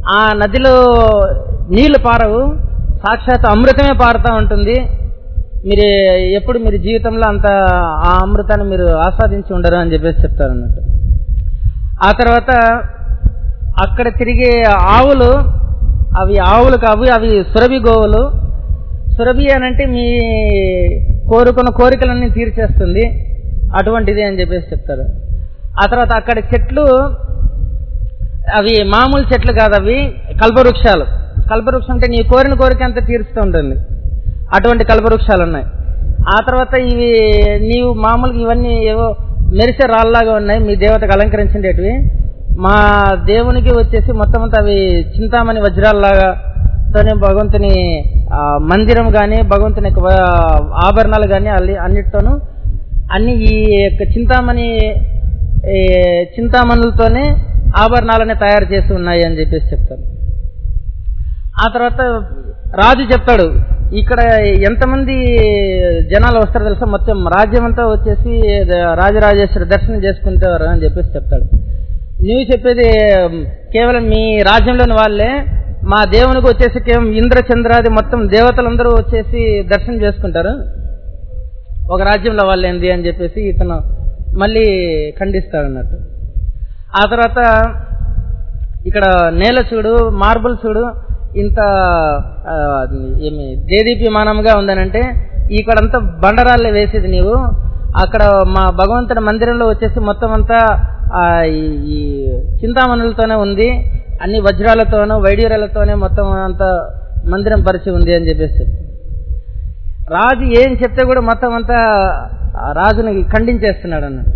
ఆ నదిలో నీళ్లు పారవు సాక్షాత్ అమృతమే పారుతూ ఉంటుంది మీరు ఎప్పుడు మీరు జీవితంలో అంత ఆ అమృతాన్ని మీరు ఆస్వాదించి ఉండరు అని చెప్పేసి చెప్తారు అన్నట్టు ఆ తర్వాత అక్కడ తిరిగే ఆవులు అవి ఆవులు కావు అవి సురభి గోవులు సురభి అనంటే మీ కోరుకున్న కోరికలన్నీ తీర్చేస్తుంది అటువంటిది అని చెప్పేసి చెప్తారు ఆ తర్వాత అక్కడ చెట్లు అవి మామూలు చెట్లు కాదు అవి కల్పవృక్షాలు కల్పవృక్షం అంటే నీ కోరిన కోరిక అంతా తీరుస్తూ ఉంటుంది అటువంటి కల్పవృక్షాలు ఉన్నాయి ఆ తర్వాత ఇవి నీవు మామూలుగా ఇవన్నీ ఏవో మెరిసే రాళ్ళలాగా ఉన్నాయి మీ దేవతకు అలంకరించేటివి మా దేవునికి వచ్చేసి మొత్తం అంతా అవి చింతామణి వజ్రాలలాగా తోనే భగవంతుని ఆ, మందిరం కానీ భగవంతుని యొక్క ఆ, ఆభరణాలు కానీ అల్లి అన్నిటితోనూ అన్ని ఈ యొక్క చింతామణి ఈ చింతామణులతోనే ఆభరణాలని తయారు చేసి ఉన్నాయి అని చెప్పేసి చెప్తారు ఆ తర్వాత రాజు చెప్తాడు ఇక్కడ ఎంతమంది జనాలు వస్తారో తెలుసా మొత్తం రాజ్యం అంతా వచ్చేసి రాజరాజేశ్వరి దర్శనం చేసుకుంటారు అని చెప్పేసి చెప్తాడు నువ్వు చెప్పేది కేవలం మీ రాజ్యంలోని వాళ్ళే మా దేవునికి వచ్చేసి కేవలం ఇంద్ర చంద్రాది మొత్తం దేవతలందరూ వచ్చేసి దర్శనం చేసుకుంటారు ఒక రాజ్యంలో వాళ్ళు ఏంది అని చెప్పేసి ఇతను మళ్ళీ ఖండిస్తాడు అన్నట్టు ఆ తర్వాత ఇక్కడ నేల చూడు మార్బుల్ చూడు ఇంత ఆ, ఏమి దేదీప్యమానంగా ఉందనంటే ఇక్కడంతా బండరాళ్ళే వేసేది నీవు అక్కడ మా భగవంతుడి మందిరంలో వచ్చేసి మొత్తం అంతా ఆ, ఈ- ఈ చింతామణులతోనే ఉంది అన్ని వజ్రాలతోనూ వైడ్యూరాలతోనే మొత్తం అంతా మందిరం పరిచి ఉంది అని చెప్పేసి చెప్తారు. రాజు ఏం చెప్తే కూడా మొత్తం అంతా ఆ రాజుని ఖండించేస్తున్నాడు అన్నట్టు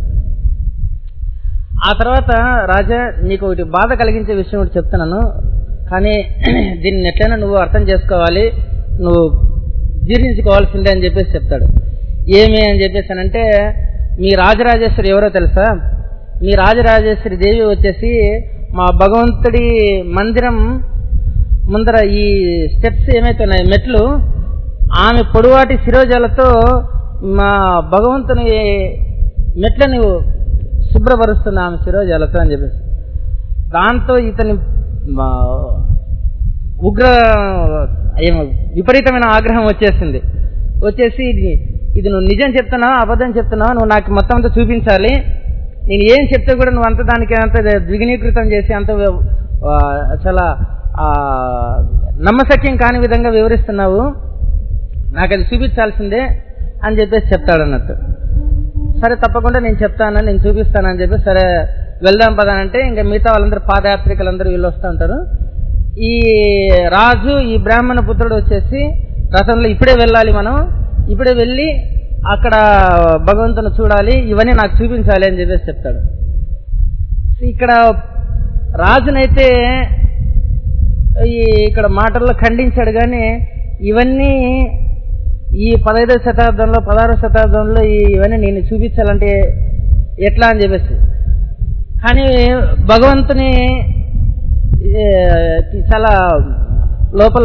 ఆ తర్వాత రాజా నీకు ఒకటి బాధ కలిగించే విషయం ఒకటి చెప్తున్నాను కానీ దీన్ని ఎట్లయినా నువ్వు అర్థం చేసుకోవాలి నువ్వు జీర్ణించుకోవాల్సిందే అని చెప్పేసి చెప్తాడు ఏమి అని చెప్పేసానంటే మీ రాజరాజేశ్వరి ఎవరో తెలుసా మీ రాజరాజేశ్వరి దేవి వచ్చేసి మా భగవంతుడి మందిరం ముందర ఈ స్టెప్స్ ఏమైతే ఉన్నాయి మెట్లు ఆమె పొడవాటి శిరోజాలతో మా భగవంతుని మెట్లని శుభ్రపరుస్తుంది ఆమె శిరోజాలతో అని చెప్పేసి దాంతో ఇతని మా ఉగ్ర ఏమో విపరీతమైన ఆగ్రహం వచ్చేసింది వచ్చేసి ఇది ఇది నువ్వు నిజం చెప్తున్నావు అబద్ధం చెప్తున్నావు నువ్వు నాకు మొత్తం అంతా చూపించాలి నేను ఏం చెప్తే కూడా నువ్వు అంత దానికి అంత ద్విగుణీకృతం చేసి అంత ఆ, చాలా ఆ, నమ్మశక్యం కాని విధంగా వివరిస్తున్నావు నాకు అది చూపించాల్సిందే అని చెప్పేసి చెప్తాడు అన్నట్టు సరే తప్పకుండా నేను చెప్తాను నేను చూపిస్తానని చెప్పి సరే వెళ్దాం పదానంటే ఇంకా మిగతా వాళ్ళందరూ పాదయాత్రికులందరూ వీళ్ళు వస్తూ ఉంటారు ఈ రాజు ఈ బ్రాహ్మణ పుత్రుడు వచ్చేసి రథంలో ఇప్పుడే వెళ్ళాలి మనం ఇప్పుడే వెళ్ళి అక్కడ భగవంతుని చూడాలి ఇవన్నీ నాకు చూపించాలి అని చెప్పేసి చెప్తాడు ఇక్కడ రాజునైతే ఈ ఇక్కడ మాటల్లో ఖండించాడు కానీ ఇవన్నీ ఈ పదహైదవ శతాబ్దంలో పదహారవ శతాబ్దంలో ఈ- ఇవన్నీ నేను చూపించాలంటే ఎట్లా అని చెప్పేసి కానీ భగవంతుని ఏ, చాలా లోపల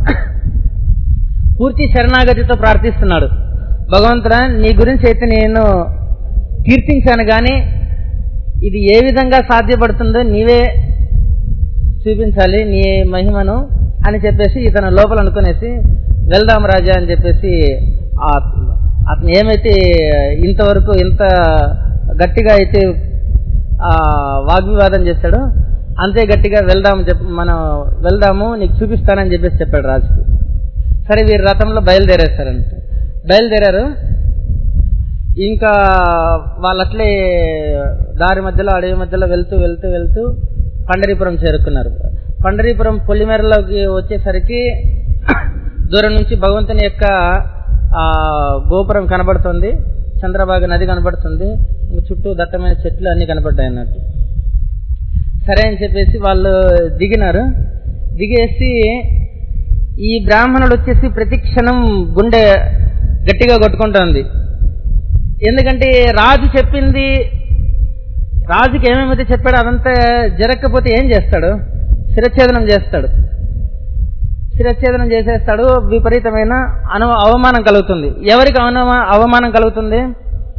పూర్తి శరణాగతితో ప్రార్థిస్తున్నాడు భగవంతుడా నీ గురించి అయితే నేను కీర్తించాను కానీ ఇది ఏ విధంగా సాధ్యపడుతుందో నీవే చూపించాలి నీ మహిమను అని చెప్పేసి ఇతను లోపల అనుకునేసి వెళ్దాం రాజా అని చెప్పేసి ఆ- అతను ఏమైతే ఇంతవరకు ఇంత గట్టిగా అయితే ఆ వాగ్వివాదం చేశాడో అంతే గట్టిగా వెళ్దాం చెప్ప మనం వెళ్దాము నీకు చూపిస్తానని చెప్పేసి చెప్పాడు రాజుకి సరే వీరు రథంలో బయలుదేరేస్తారంట బయలుదేరారు ఇంకా వాళ్ళు అట్లే దారి మధ్యలో అడవి మధ్యలో వెళ్తూ వెళ్తూ వెళ్తూ పండరీపురం చేరుకున్నారు పండరీపురం పొలిమేరలోకి వచ్చేసరికి దూరం నుంచి భగవంతుని యొక్క ఆ గోపురం కనబడుతుంది చంద్రబాగ నది కనబడుతుంది ఇంకా చుట్టూ దట్టమైన చెట్లు అన్ని కనబడ్డాయి అన్నట్టు సరే అని చెప్పేసి వాళ్ళు దిగినారు దిగేసి ఈ బ్రాహ్మణుడు వచ్చేసి ప్రతి క్షణం గుండె గట్టిగా కొట్టుకుంటోంది ఎందుకంటే రాజు చెప్పింది రాజుకి ఏమేమైతే చెప్పాడో అదంతా జరగకపోతే ఏం చేస్తాడు శిరఛేదనం చేస్తాడు శిరఛేదనం చేసేస్తాడు విపరీతమైన అను అవమానం కలుగుతుంది ఎవరికి అవనమా అవమానం కలుగుతుంది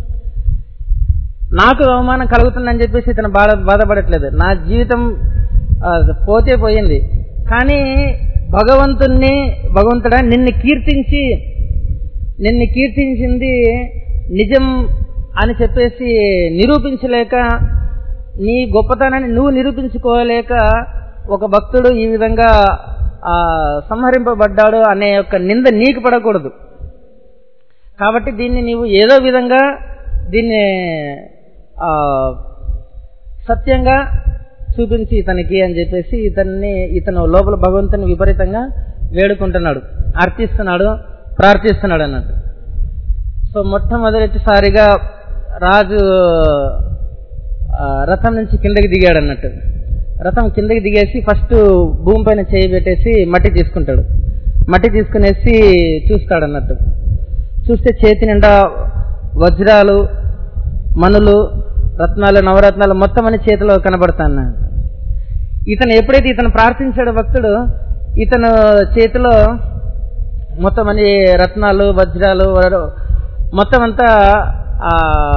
నాకు అవమానం కలుగుతుందని చెప్పేసి ఇతను బాధ బాధపడట్లేదు నా జీవితం ఆ, పోతే పోయింది కానీ భగవంతుణ్ణి భగవంతుడా నిన్ను కీర్తించి నిన్ను కీర్తించింది నిజం అని చెప్పేసి నిరూపించలేక నీ గొప్పతనాన్ని నువ్వు నిరూపించుకోలేక ఒక భక్తుడు ఈ విధంగా ఆ, సంహరింపబడ్డాడు అనే యొక్క నింద నీకు పడకూడదు కాబట్టి దీన్ని నీవు ఏదో విధంగా దీన్ని ఆ, సత్యంగా చూపించి ఇతనికి అని చెప్పేసి ఇతన్ని ఇతను లోపల భగవంతుని విపరీతంగా వేడుకుంటున్నాడు అర్థిస్తున్నాడు ప్రార్థిస్తున్నాడు అన్నట్టు సో మొట్టమొదటిసారిగా రాజు ఆ, రథం నుంచి కిందకి దిగాడు అన్నట్టు రథం కిందకి దిగేసి ఫస్ట్ భూమి పైన చేయి పెట్టేసి మట్టి తీసుకుంటాడు మట్టి తీసుకునేసి చూస్తాడు అన్నట్టు చూస్తే చేతి నిండా వజ్రాలు మనులు రత్నాలు నవరత్నాలు మొత్తం అని చేతిలో కనబడతాను ఇతను ఎప్పుడైతే ఇతను ప్రార్థించాడో భక్తుడు ఇతను చేతిలో మొత్తం అన్ని రత్నాలు వజ్రాలు వర- మొత్తం అంతా ఆ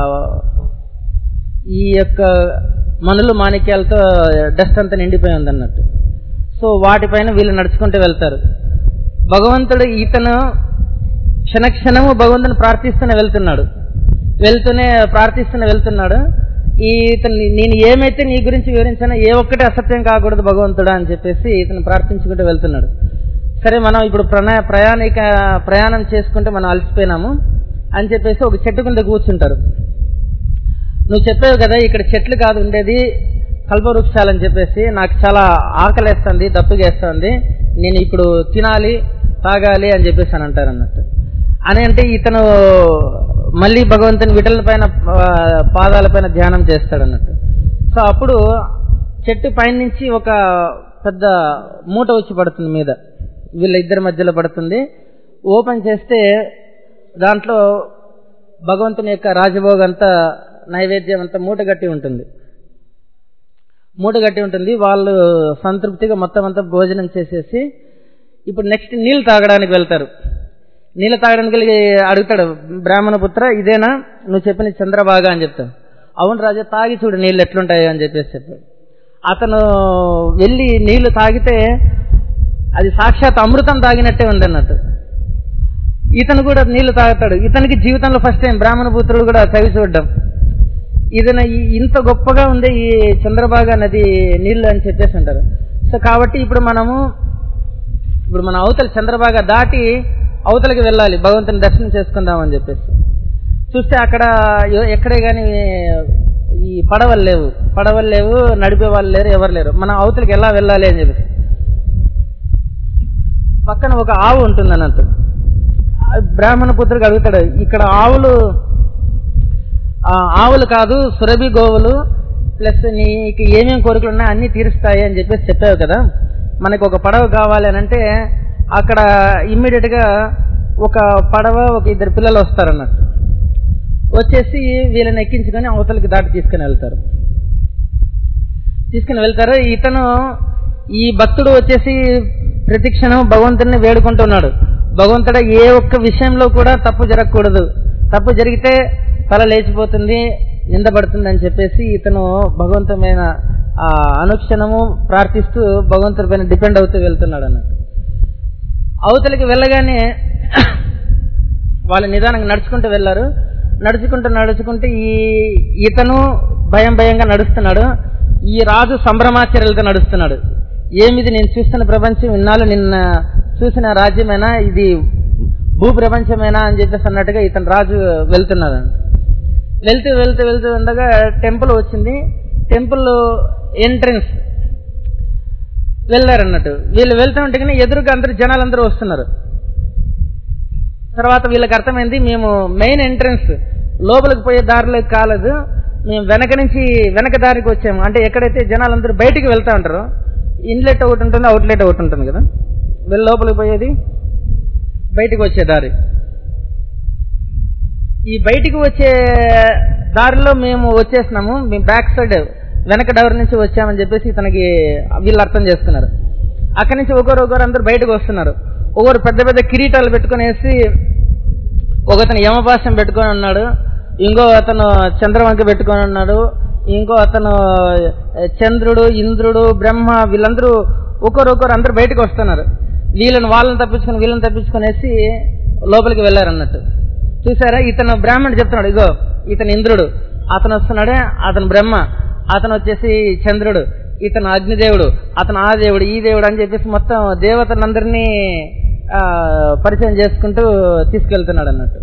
ఈ యొక్క మనులు మాణిక్యాలతో డస్ట్ అంతా నిండిపోయి ఉందన్నట్టు సో వాటిపైన వీళ్ళు నడుచుకుంటూ వెళ్తారు భగవంతుడు ఇతను క్షణక్షణము భగవంతుని ప్రార్థిస్తూనే వెళ్తున్నాడు వెళ్తూనే ప్రార్థిస్తూనే వెళ్తున్నాడు ఈ ఇతను నేను ఏమైతే నీ గురించి వివరించానో ఏ ఒక్కటి అసత్యం కాకూడదు భగవంతుడా అని చెప్పేసి ఇతను ప్రార్థించుకుంటూ వెళ్తున్నాడు సరే మనం ఇప్పుడు ప్రణా ప్రయాణిక ప్రయాణం చేసుకుంటే మనం అలసిపోయినాము అని చెప్పేసి ఒక చెట్టు కింద కూర్చుంటారు నువ్వు చెప్పావు కదా ఇక్కడ చెట్లు కాదు ఉండేది కల్పవృక్షాలని చెప్పేసి నాకు చాలా ఆకలేస్తుంది దప్పుగేస్తుంది నేను ఇప్పుడు తినాలి తాగాలి అని చెప్పేసి అని అంటారు అన్నట్టు అని అంటే ఇతను మళ్ళీ భగవంతుని విటల పైన పాదాల పైన ధ్యానం చేస్తాడు అన్నట్టు సో అప్పుడు చెట్టు పైన నుంచి ఒక పెద్ద మూట వచ్చి పడుతుంది మీద వీళ్ళ ఇద్దరి మధ్యలో పడుతుంది ఓపెన్ చేస్తే దాంట్లో భగవంతుని యొక్క రాజభోగం అంతా నైవేద్యం అంతా మూట గట్టి ఉంటుంది మూట గట్టి ఉంటుంది వాళ్ళు సంతృప్తిగా మొత్తం అంతా భోజనం చేసేసి ఇప్పుడు నెక్స్ట్ నీళ్ళు తాగడానికి వెళ్తారు నీళ్ళు తాగడానికి వెళ్ళి అడుగుతాడు బ్రాహ్మణ పుత్ర ఇదేనా నువ్వు చెప్పిన చంద్రబాగా అని చెప్తాడు అవును రాజా తాగి చూడు నీళ్ళు ఎట్లుంటాయో అని చెప్పేసి చెప్పాడు అతను వెళ్ళి నీళ్లు తాగితే అది సాక్షాత్ అమృతం తాగినట్టే ఉంది అన్నట్టు ఇతను కూడా నీళ్లు తాగుతాడు ఇతనికి జీవితంలో ఫస్ట్ టైం బ్రాహ్మణ పుత్రుడు కూడా చవి చూడడం ఇతను ఈ- ఇంత గొప్పగా ఉంది ఈ చంద్రబాగా నది నీళ్లు అని చెప్పేసి అంటారు సో కాబట్టి ఇప్పుడు మనము ఇప్పుడు మన అవతల చంద్రబాగా దాటి అవతలకి వెళ్ళాలి భగవంతుని దర్శనం చేసుకుందాం అని చెప్పేసి చూస్తే అక్కడ ఎ- ఎక్కడే కానీ ఈ పడవలు లేవు పడవలు లేవు నడిపే వాళ్ళు లేరు ఎవరు లేరు మనం అవతలకి ఎలా వెళ్ళాలి అని చెప్పేసి పక్కన ఒక ఆవు ఉంటుంది అన్నట్టు ఆ బ్రాహ్మణ పుత్రుడికి అడుగుతాడు ఇక్కడ ఆవులు ఆ, ఆవులు కాదు సురభి గోవులు ప్లస్ నీకు ఏమేమి కోరికలు ఉన్నా అన్ని తీరుస్తాయి అని చెప్పేసి చెప్పావు కదా మనకు ఒక పడవ కావాలి అని అంటే అక్కడ ఇమ్మీడియట్ గా ఒక పడవ ఒక ఇద్దరు పిల్లలు వస్తారన్నట్టు వచ్చేసి వీళ్ళని ఎక్కించుకొని అవతలకి దాటి తీసుకుని వెళ్తారు తీసుకుని వెళ్తారు ఇతను ఈ భక్తుడు వచ్చేసి ప్రతి క్షణం భగవంతుడిని వేడుకుంటున్నాడు భగవంతుడ ఏ ఒక్క విషయంలో కూడా తప్పు జరగకూడదు తప్పు జరిగితే తల లేచిపోతుంది నిందపడుతుంది అని చెప్పేసి ఇతను భగవంతమైన ఆ అనుక్షణము ప్రార్థిస్తూ భగవంతుడి పైన డిపెండ్ అవుతూ వెళ్తున్నాడు అన్నట్టు అవతలికి వెళ్ళగానే వాళ్ళు నిదానంగా నడుచుకుంటూ వెళ్ళారు నడుచుకుంటూ నడుచుకుంటూ ఈ ఇతను భయం భయంగా నడుస్తున్నాడు ఈ రాజు సంభ్రమాచర్యలతో నడుస్తున్నాడు ఏమిది నేను చూస్తున్న ప్రపంచం ఇన్నాళ్ళు నిన్న చూసిన రాజ్యమేనా ఇది భూ ప్రపంచమేనా అని చెప్పేసి అన్నట్టుగా ఇతను రాజు వెళ్తున్నాడు వెళ్తూ వెళ్తూ వెళ్తూ ఉండగా టెంపుల్ వచ్చింది టెంపుల్ ఎంట్రన్స్ వెళ్ళారన్నట్టు వీళ్ళు వెళ్తూ ఉంటే ఎదురుగా అందరు జనాలందరూ వస్తున్నారు తర్వాత వీళ్ళకి అర్థమైంది మేము మెయిన్ ఎంట్రన్స్ లోపలికి పోయే దారిలోకి కాలేదు మేము వెనక నుంచి వెనక దారికి వచ్చాము అంటే ఎక్కడైతే జనాలందరూ బయటికి వెళ్తా ఉంటారో ఇన్లెట్ ఒకటి ఉంటుంది అవుట్లెట్ ఒకటి ఉంటుంది కదా వీళ్ళు లోపలికి పోయేది బయటికి వచ్చే దారి ఈ బయటికి వచ్చే దారిలో మేము వచ్చేసినాము మేము బ్యాక్ సైడ్ వెనక డవర్ నుంచి వచ్చామని చెప్పేసి ఇతనికి వీళ్ళు అర్థం చేసుకున్నారు అక్కడి నుంచి ఒకరు ఒకరు అందరు బయటకు వస్తున్నారు ఒకరు పెద్ద పెద్ద కిరీటాలు పెట్టుకునేసి ఒక అతను యమపాశం పెట్టుకొని ఉన్నాడు ఇంకో అతను చంద్రవంక పెట్టుకొని ఉన్నాడు ఇంకో అతను ఆ, చంద్రుడు ఇంద్రుడు బ్రహ్మ వీళ్ళందరూ ఒకరొకరు అందరూ బయటకు వస్తున్నారు వీళ్ళని వాళ్ళని తప్పించుకొని వీళ్ళని తప్పించుకునేసి లోపలికి వెళ్ళారన్నట్టు చూసారా ఇతను బ్రాహ్మణుడు చెప్తున్నాడు ఇగో ఇతను ఇంద్రుడు అతను వస్తున్నాడే అతను బ్రహ్మ అతను వచ్చేసి చంద్రుడు ఇతను అగ్నిదేవుడు అతను ఆ దేవుడు ఈ దేవుడు అని చెప్పేసి మొత్తం దేవతలందరినీ ఆ, పరిచయం చేసుకుంటూ తీసుకెళ్తున్నాడు అన్నట్టు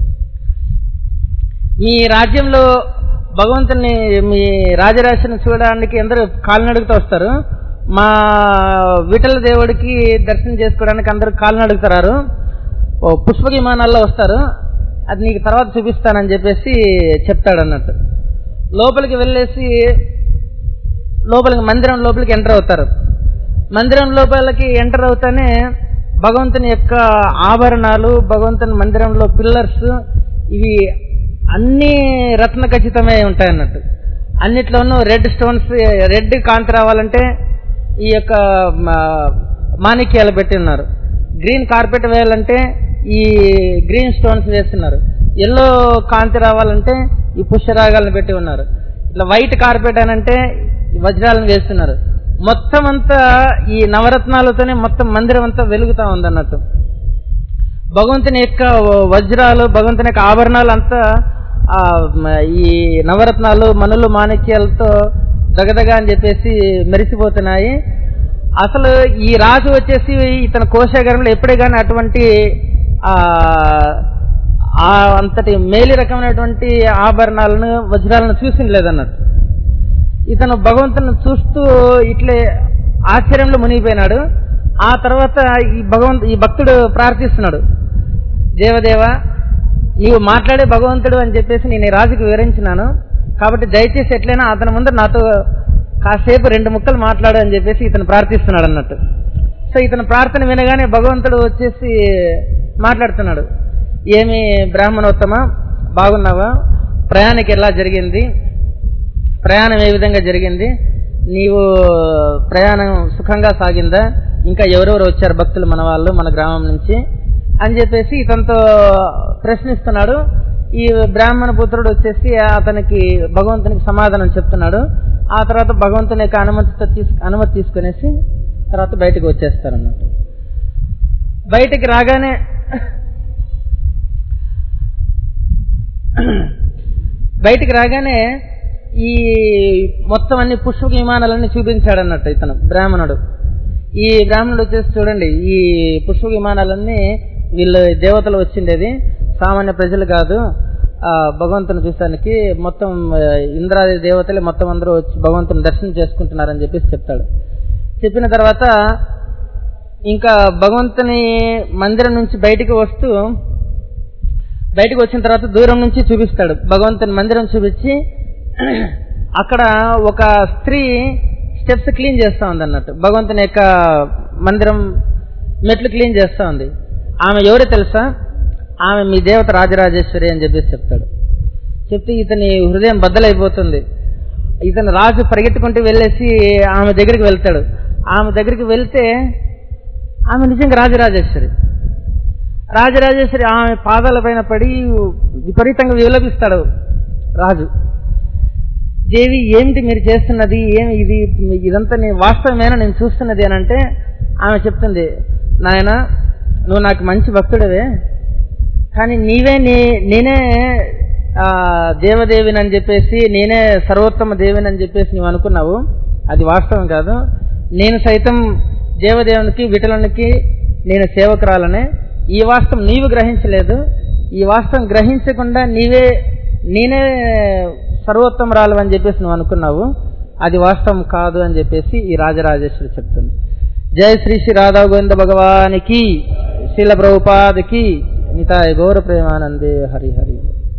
మీ రాజ్యంలో భగవంతుని మీ రాజరాశిని చూడడానికి అందరూ కాలినడుగుతూ వస్తారు మా విఠల దేవుడికి దర్శనం చేసుకోవడానికి అందరూ కాలినడుగుతారు ఓ పుష్ప విమానాల్లో వస్తారు అది నీకు తర్వాత చూపిస్తానని చెప్పేసి చెప్తాడు అన్నట్టు లోపలికి వెళ్ళేసి లోపలికి మందిరం లోపలికి ఎంటర్ అవుతారు మందిరం లోపలికి ఎంటర్ అవుతానే భగవంతుని యొక్క ఆభరణాలు భగవంతుని మందిరంలో పిల్లర్స్ ఇవి అన్ని రత్న ఖచ్చితమై ఉంటాయి అన్నట్టు అన్నిట్లోనూ రెడ్ స్టోన్స్ రెడ్ కాంతి రావాలంటే ఈ యొక్క మా- మాణిక్యాలు పెట్టి ఉన్నారు గ్రీన్ కార్పెట్ వేయాలంటే ఈ గ్రీన్ స్టోన్స్ వేస్తున్నారు ఎల్లో కాంతి రావాలంటే ఈ పుష్యరాగాలను పెట్టి ఉన్నారు ఇట్లా వైట్ కార్పెట్ అని అంటే ఈ వజ్రాలను వేస్తున్నారు మొత్తం అంతా ఈ నవరత్నాలతోనే మొత్తం మందిరం అంతా వెలుగుతా ఉంది అన్నట్టు భగవంతుని యొక్క వజ్రాలు భగవంతుని యొక్క ఆభరణాలు అంతా ఆ, మ- ఈ నవరత్నాలు మనులు మాణిక్యాలతో దగదగ అని చెప్పేసి మెరిసిపోతున్నాయి అసలు ఈ రాజు వచ్చేసి ఇతని కోశాగారంలో ఎప్పుడే కానీ అటువంటి ఆ ఆ అంతటి మేలి రకమైనటువంటి ఆభరణాలను వజ్రాలను చూసి లేదన్నట్టు ఇతను భగవంతుని చూస్తూ ఇట్లే ఆశ్చర్యంలో మునిగిపోయినాడు ఆ తర్వాత ఈ భగవంతు ఈ భక్తుడు ప్రార్థిస్తున్నాడు దేవదేవ నీవు మాట్లాడే భగవంతుడు అని చెప్పేసి నేను ఈ రాజుకు వివరించినాను కాబట్టి దయచేసి ఎట్లయినా అతని ముందు నాతో కాసేపు రెండు ముక్కలు మాట్లాడు అని చెప్పేసి ఇతను ప్రార్థిస్తున్నాడు అన్నట్టు సో ఇతను ప్రార్థన వినగానే భగవంతుడు వచ్చేసి మాట్లాడుతున్నాడు ఏమి బ్రాహ్మణోత్తమ బాగున్నావా ప్రయాణికి ఎలా జరిగింది ప్రయాణం ఏ విధంగా జరిగింది నీవు ప్రయాణం సుఖంగా సాగిందా ఇంకా ఎవరెవరు వచ్చారు భక్తులు మన వాళ్ళు మన గ్రామం నుంచి అని చెప్పేసి ఇతనితో ప్రశ్నిస్తున్నాడు ఈ బ్రాహ్మణ పుత్రుడు వచ్చేసి అతనికి భగవంతునికి సమాధానం చెప్తున్నాడు ఆ తర్వాత భగవంతుని యొక్క అనుమతితో తీసు అనుమతి తీసుకునేసి తర్వాత బయటకు వచ్చేస్తారు అన్నట్టు బయటికి రాగానే బయటికి రాగానే ఈ మొత్తం అన్ని పుష్ప విమానాలన్నీ చూపించాడు అన్నట్టు ఇతను బ్రాహ్మణుడు ఈ బ్రాహ్మణుడు వచ్చేసి చూడండి ఈ పుష్ప విమానాలన్నీ వీళ్ళు దేవతలు వచ్చిండేది సామాన్య ప్రజలు కాదు ఆ భగవంతుని చూసానికి మొత్తం ఆ, ఇంద్రాది దేవతలే మొత్తం అందరూ వచ్చి భగవంతుని దర్శనం చేసుకుంటున్నారని చెప్పేసి చెప్తాడు చెప్పిన తర్వాత ఇంకా భగవంతుని మందిరం నుంచి బయటికి వస్తూ బయటకు వచ్చిన తర్వాత దూరం నుంచి చూపిస్తాడు భగవంతుని మందిరం చూపించి అక్కడ ఒక స్త్రీ స్టెప్స్ క్లీన్ చేస్తా ఉంది అన్నట్టు భగవంతుని యొక్క మందిరం మెట్లు క్లీన్ చేస్తా ఉంది ఆమె ఎవరో తెలుసా ఆమె మీ దేవత రాజరాజేశ్వరి అని చెప్పేసి చెప్తాడు చెప్తే ఇతని హృదయం బద్దలైపోతుంది ఇతను రాజు పరిగెత్తుకుంటూ వెళ్ళేసి ఆమె దగ్గరికి వెళ్తాడు ఆమె దగ్గరికి వెళ్తే ఆమె నిజంగా రాజరాజేశ్వరి రాజరాజేశ్వరి ఆమె పాదాల పైన పడి విపరీతంగా విలపిస్తాడు రాజు దేవి ఏమిటి మీరు చేస్తున్నది ఏమి ఇది ఇదంతా నేను వాస్తవమేనా నేను చూస్తున్నది అని అంటే ఆమె చెప్తుంది నాయన నువ్వు నాకు మంచి భక్తుడవే కానీ నీవే నీ నేనే ఆ, దేవదేవిని అని చెప్పేసి నేనే సర్వోత్తమ దేవిని అని చెప్పేసి నువ్వు అనుకున్నావు అది వాస్తవం కాదు నేను సైతం దేవదేవునికి విఠలునికి నేను సేవకురాలనే ఈ వాస్తవం నీవు గ్రహించలేదు ఈ వాస్తవం గ్రహించకుండా నీవే నేనే సర్వోత్తమరాలు అని చెప్పేసి నువ్వు అనుకున్నావు అది వాస్తవం కాదు అని చెప్పేసి ఈ రాజరాజేశ్వరి చెప్తుంది జయ శ్రీ శ్రీ రాధా గోవింద భగవానికి శీల ప్రభుపాదకి నితాయ గౌర ప్రేమానందే హరి హరి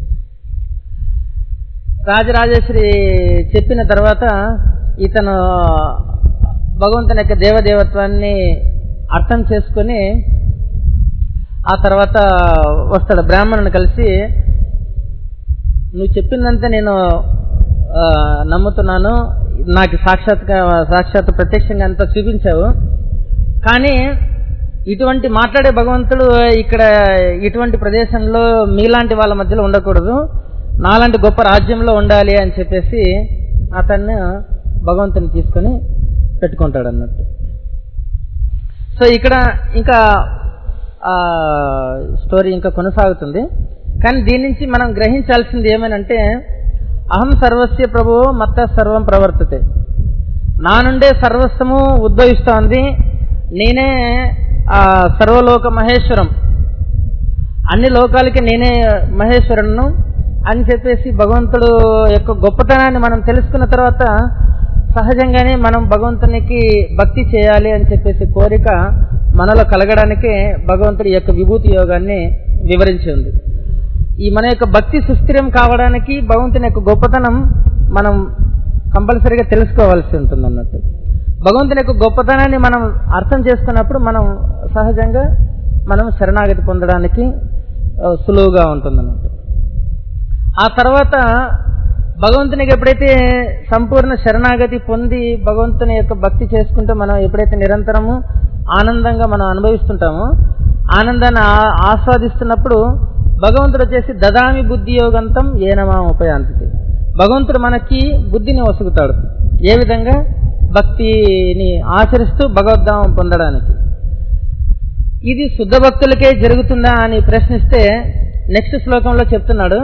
రాజరాజేశ్వరి చెప్పిన తర్వాత ఇతను భగవంతుని యొక్క దేవదేవత్వాన్ని అర్థం చేసుకొని ఆ తర్వాత వస్తాడు బ్రాహ్మణుని కలిసి నువ్వు చెప్పిందంతా నేను ఆ, నమ్ముతున్నాను నాకు సాక్షాత్గా సాక్షాత్ ప్రత్యక్షంగా అంతా చూపించావు కానీ ఇటువంటి మాట్లాడే భగవంతుడు ఇక్కడ ఇటువంటి ప్రదేశంలో మీలాంటి వాళ్ళ మధ్యలో ఉండకూడదు నాలాంటి గొప్ప రాజ్యంలో ఉండాలి అని చెప్పేసి అతన్ని భగవంతుని తీసుకొని పెట్టుకుంటాడు అన్నట్టు సో ఇక్కడ ఇంకా ఆ స్టోరీ ఇంకా కొనసాగుతుంది కానీ దీని నుంచి మనం గ్రహించాల్సింది ఏమనంటే అహం సర్వస్య ప్రభువు మత్త సర్వం ప్రవర్తతే నా నుండే సర్వస్వము ఉద్భవిస్తోంది నేనే ఆ సర్వలోక మహేశ్వరం అన్ని లోకాలకి నేనే మహేశ్వరును అని చెప్పేసి భగవంతుడు యొక్క గొప్పతనాన్ని మనం తెలుసుకున్న తర్వాత సహజంగానే మనం భగవంతునికి భక్తి చేయాలి అని చెప్పేసి కోరిక మనలో కలగడానికి భగవంతుడి యొక్క విభూతి యోగాన్ని వివరించి ఉంది ఈ మన యొక్క భక్తి సుస్థిరం కావడానికి భగవంతుని యొక్క గొప్పతనం మనం కంపల్సరీగా తెలుసుకోవాల్సి ఉంటుంది అన్నట్టు భగవంతుని యొక్క గొప్పతనాన్ని మనం అర్థం చేసుకున్నప్పుడు మనం సహజంగా మనం శరణాగతి పొందడానికి ఆ, సులువుగా ఉంటుంది అన్నట్టు ఆ తర్వాత భగవంతునికి ఎప్పుడైతే సంపూర్ణ శరణాగతి పొంది భగవంతుని యొక్క భక్తి చేసుకుంటూ మనం ఎప్పుడైతే నిరంతరము ఆనందంగా మనం అనుభవిస్తుంటామో ఆనందాన్ని ఆ- ఆస్వాదిస్తున్నప్పుడు భగవంతుడు వచ్చేసి దదామి బుద్ధి యోగంతం ఏనమా ఉపయాంతికి భగవంతుడు మనకి బుద్ధిని వసుగుతాడు ఏ విధంగా భక్తిని ఆచరిస్తూ భగవద్ధామం పొందడానికి ఇది శుద్ధ భక్తులకే జరుగుతుందా అని ప్రశ్నిస్తే నెక్స్ట్ శ్లోకంలో చెప్తున్నాడు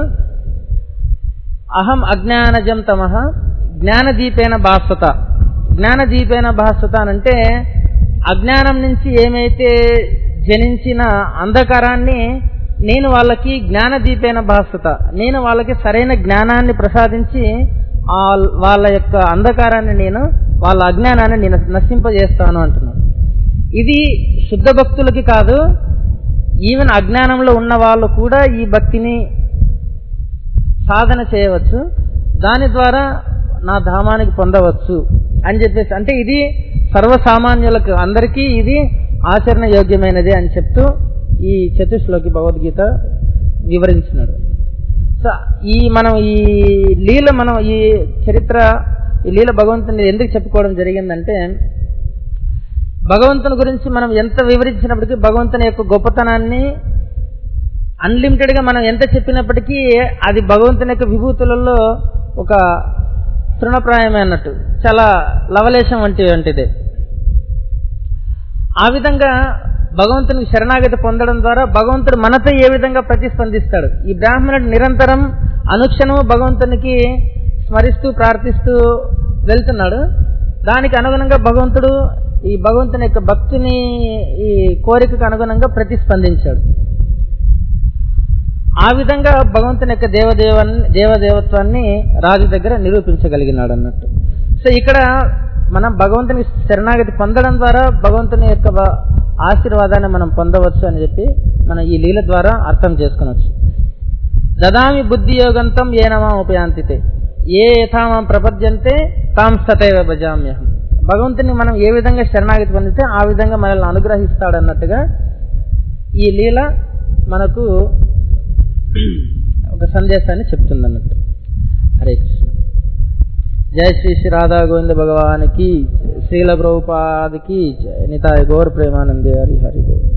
అహం అజ్ఞానజం తమ జ్ఞానదీపేన భాస్వత జ్ఞానదీపేన భాస్వత అనంటే అజ్ఞానం నుంచి ఏమైతే జనించిన అంధకారాన్ని నేను వాళ్ళకి జ్ఞానదీపేన భాస్వత నేను వాళ్ళకి సరైన జ్ఞానాన్ని ప్రసాదించి ఆ వాళ్ళ యొక్క అంధకారాన్ని నేను వాళ్ళ అజ్ఞానాన్ని నేను నశింపజేస్తాను అంటున్నాను ఇది శుద్ధ భక్తులకి కాదు ఈవెన్ అజ్ఞానంలో ఉన్న వాళ్ళు కూడా ఈ భక్తిని సాధన చేయవచ్చు దాని ద్వారా నా ధామానికి పొందవచ్చు అని చెప్పేసి అంటే ఇది సర్వసామాన్యులకు అందరికీ ఇది ఆచరణ యోగ్యమైనది అని చెప్తూ ఈ చతుశ్లోకి భగవద్గీత వివరించినాడు సో ఈ మనం ఈ లీల మనం ఈ చరిత్ర ఈ లీల భగవంతుని ఎందుకు చెప్పుకోవడం జరిగిందంటే భగవంతుని గురించి మనం ఎంత వివరించినప్పటికీ భగవంతుని యొక్క గొప్పతనాన్ని అన్లిమిటెడ్ గా మనం ఎంత చెప్పినప్పటికీ అది భగవంతుని యొక్క విభూతులలో ఒక తృణప్రాయమైనట్టు చాలా లవలేశం వంటి వంటిదే ఆ విధంగా భగవంతునికి శరణాగతి పొందడం ద్వారా భగవంతుడు మనతో ఏ విధంగా ప్రతిస్పందిస్తాడు ఈ బ్రాహ్మణుడు నిరంతరం అనుక్షణము భగవంతునికి స్మరిస్తూ ప్రార్థిస్తూ వెళ్తున్నాడు దానికి అనుగుణంగా భగవంతుడు ఈ భగవంతుని యొక్క భక్తిని ఈ కోరికకు అనుగుణంగా ప్రతిస్పందించాడు ఆ విధంగా భగవంతుని యొక్క దేవదేవాన్ని దేవదేవత్వాన్ని రాజు దగ్గర నిరూపించగలిగినాడు అన్నట్టు సో ఇక్కడ మనం భగవంతుని శరణాగతి పొందడం ద్వారా భగవంతుని యొక్క బ- ఆశీర్వాదాన్ని మనం పొందవచ్చు అని చెప్పి మనం ఈ లీల ద్వారా అర్థం చేసుకునవచ్చు దదామి బుద్ధి యోగంతం ఏనమా ఉపయాంతితే ఏ యథామం ప్రపద్యంతే తాం సతైవ భజామ్యహం భగవంతుని మనం ఏ విధంగా శరణాగతి పొందితే ఆ విధంగా మనల్ని అనుగ్రహిస్తాడన్నట్టుగా ఈ లీల మనకు ఒక సందేశాన్ని చెప్తుంది అన్నట్టు హరే కృష్ణ జయ శ్రీ శ్రీ రాధా గోవింద భగవానికి శ్రీల ప్రభుపాదికి నితాయ గౌర ప్రేమానందే హరి హరి గో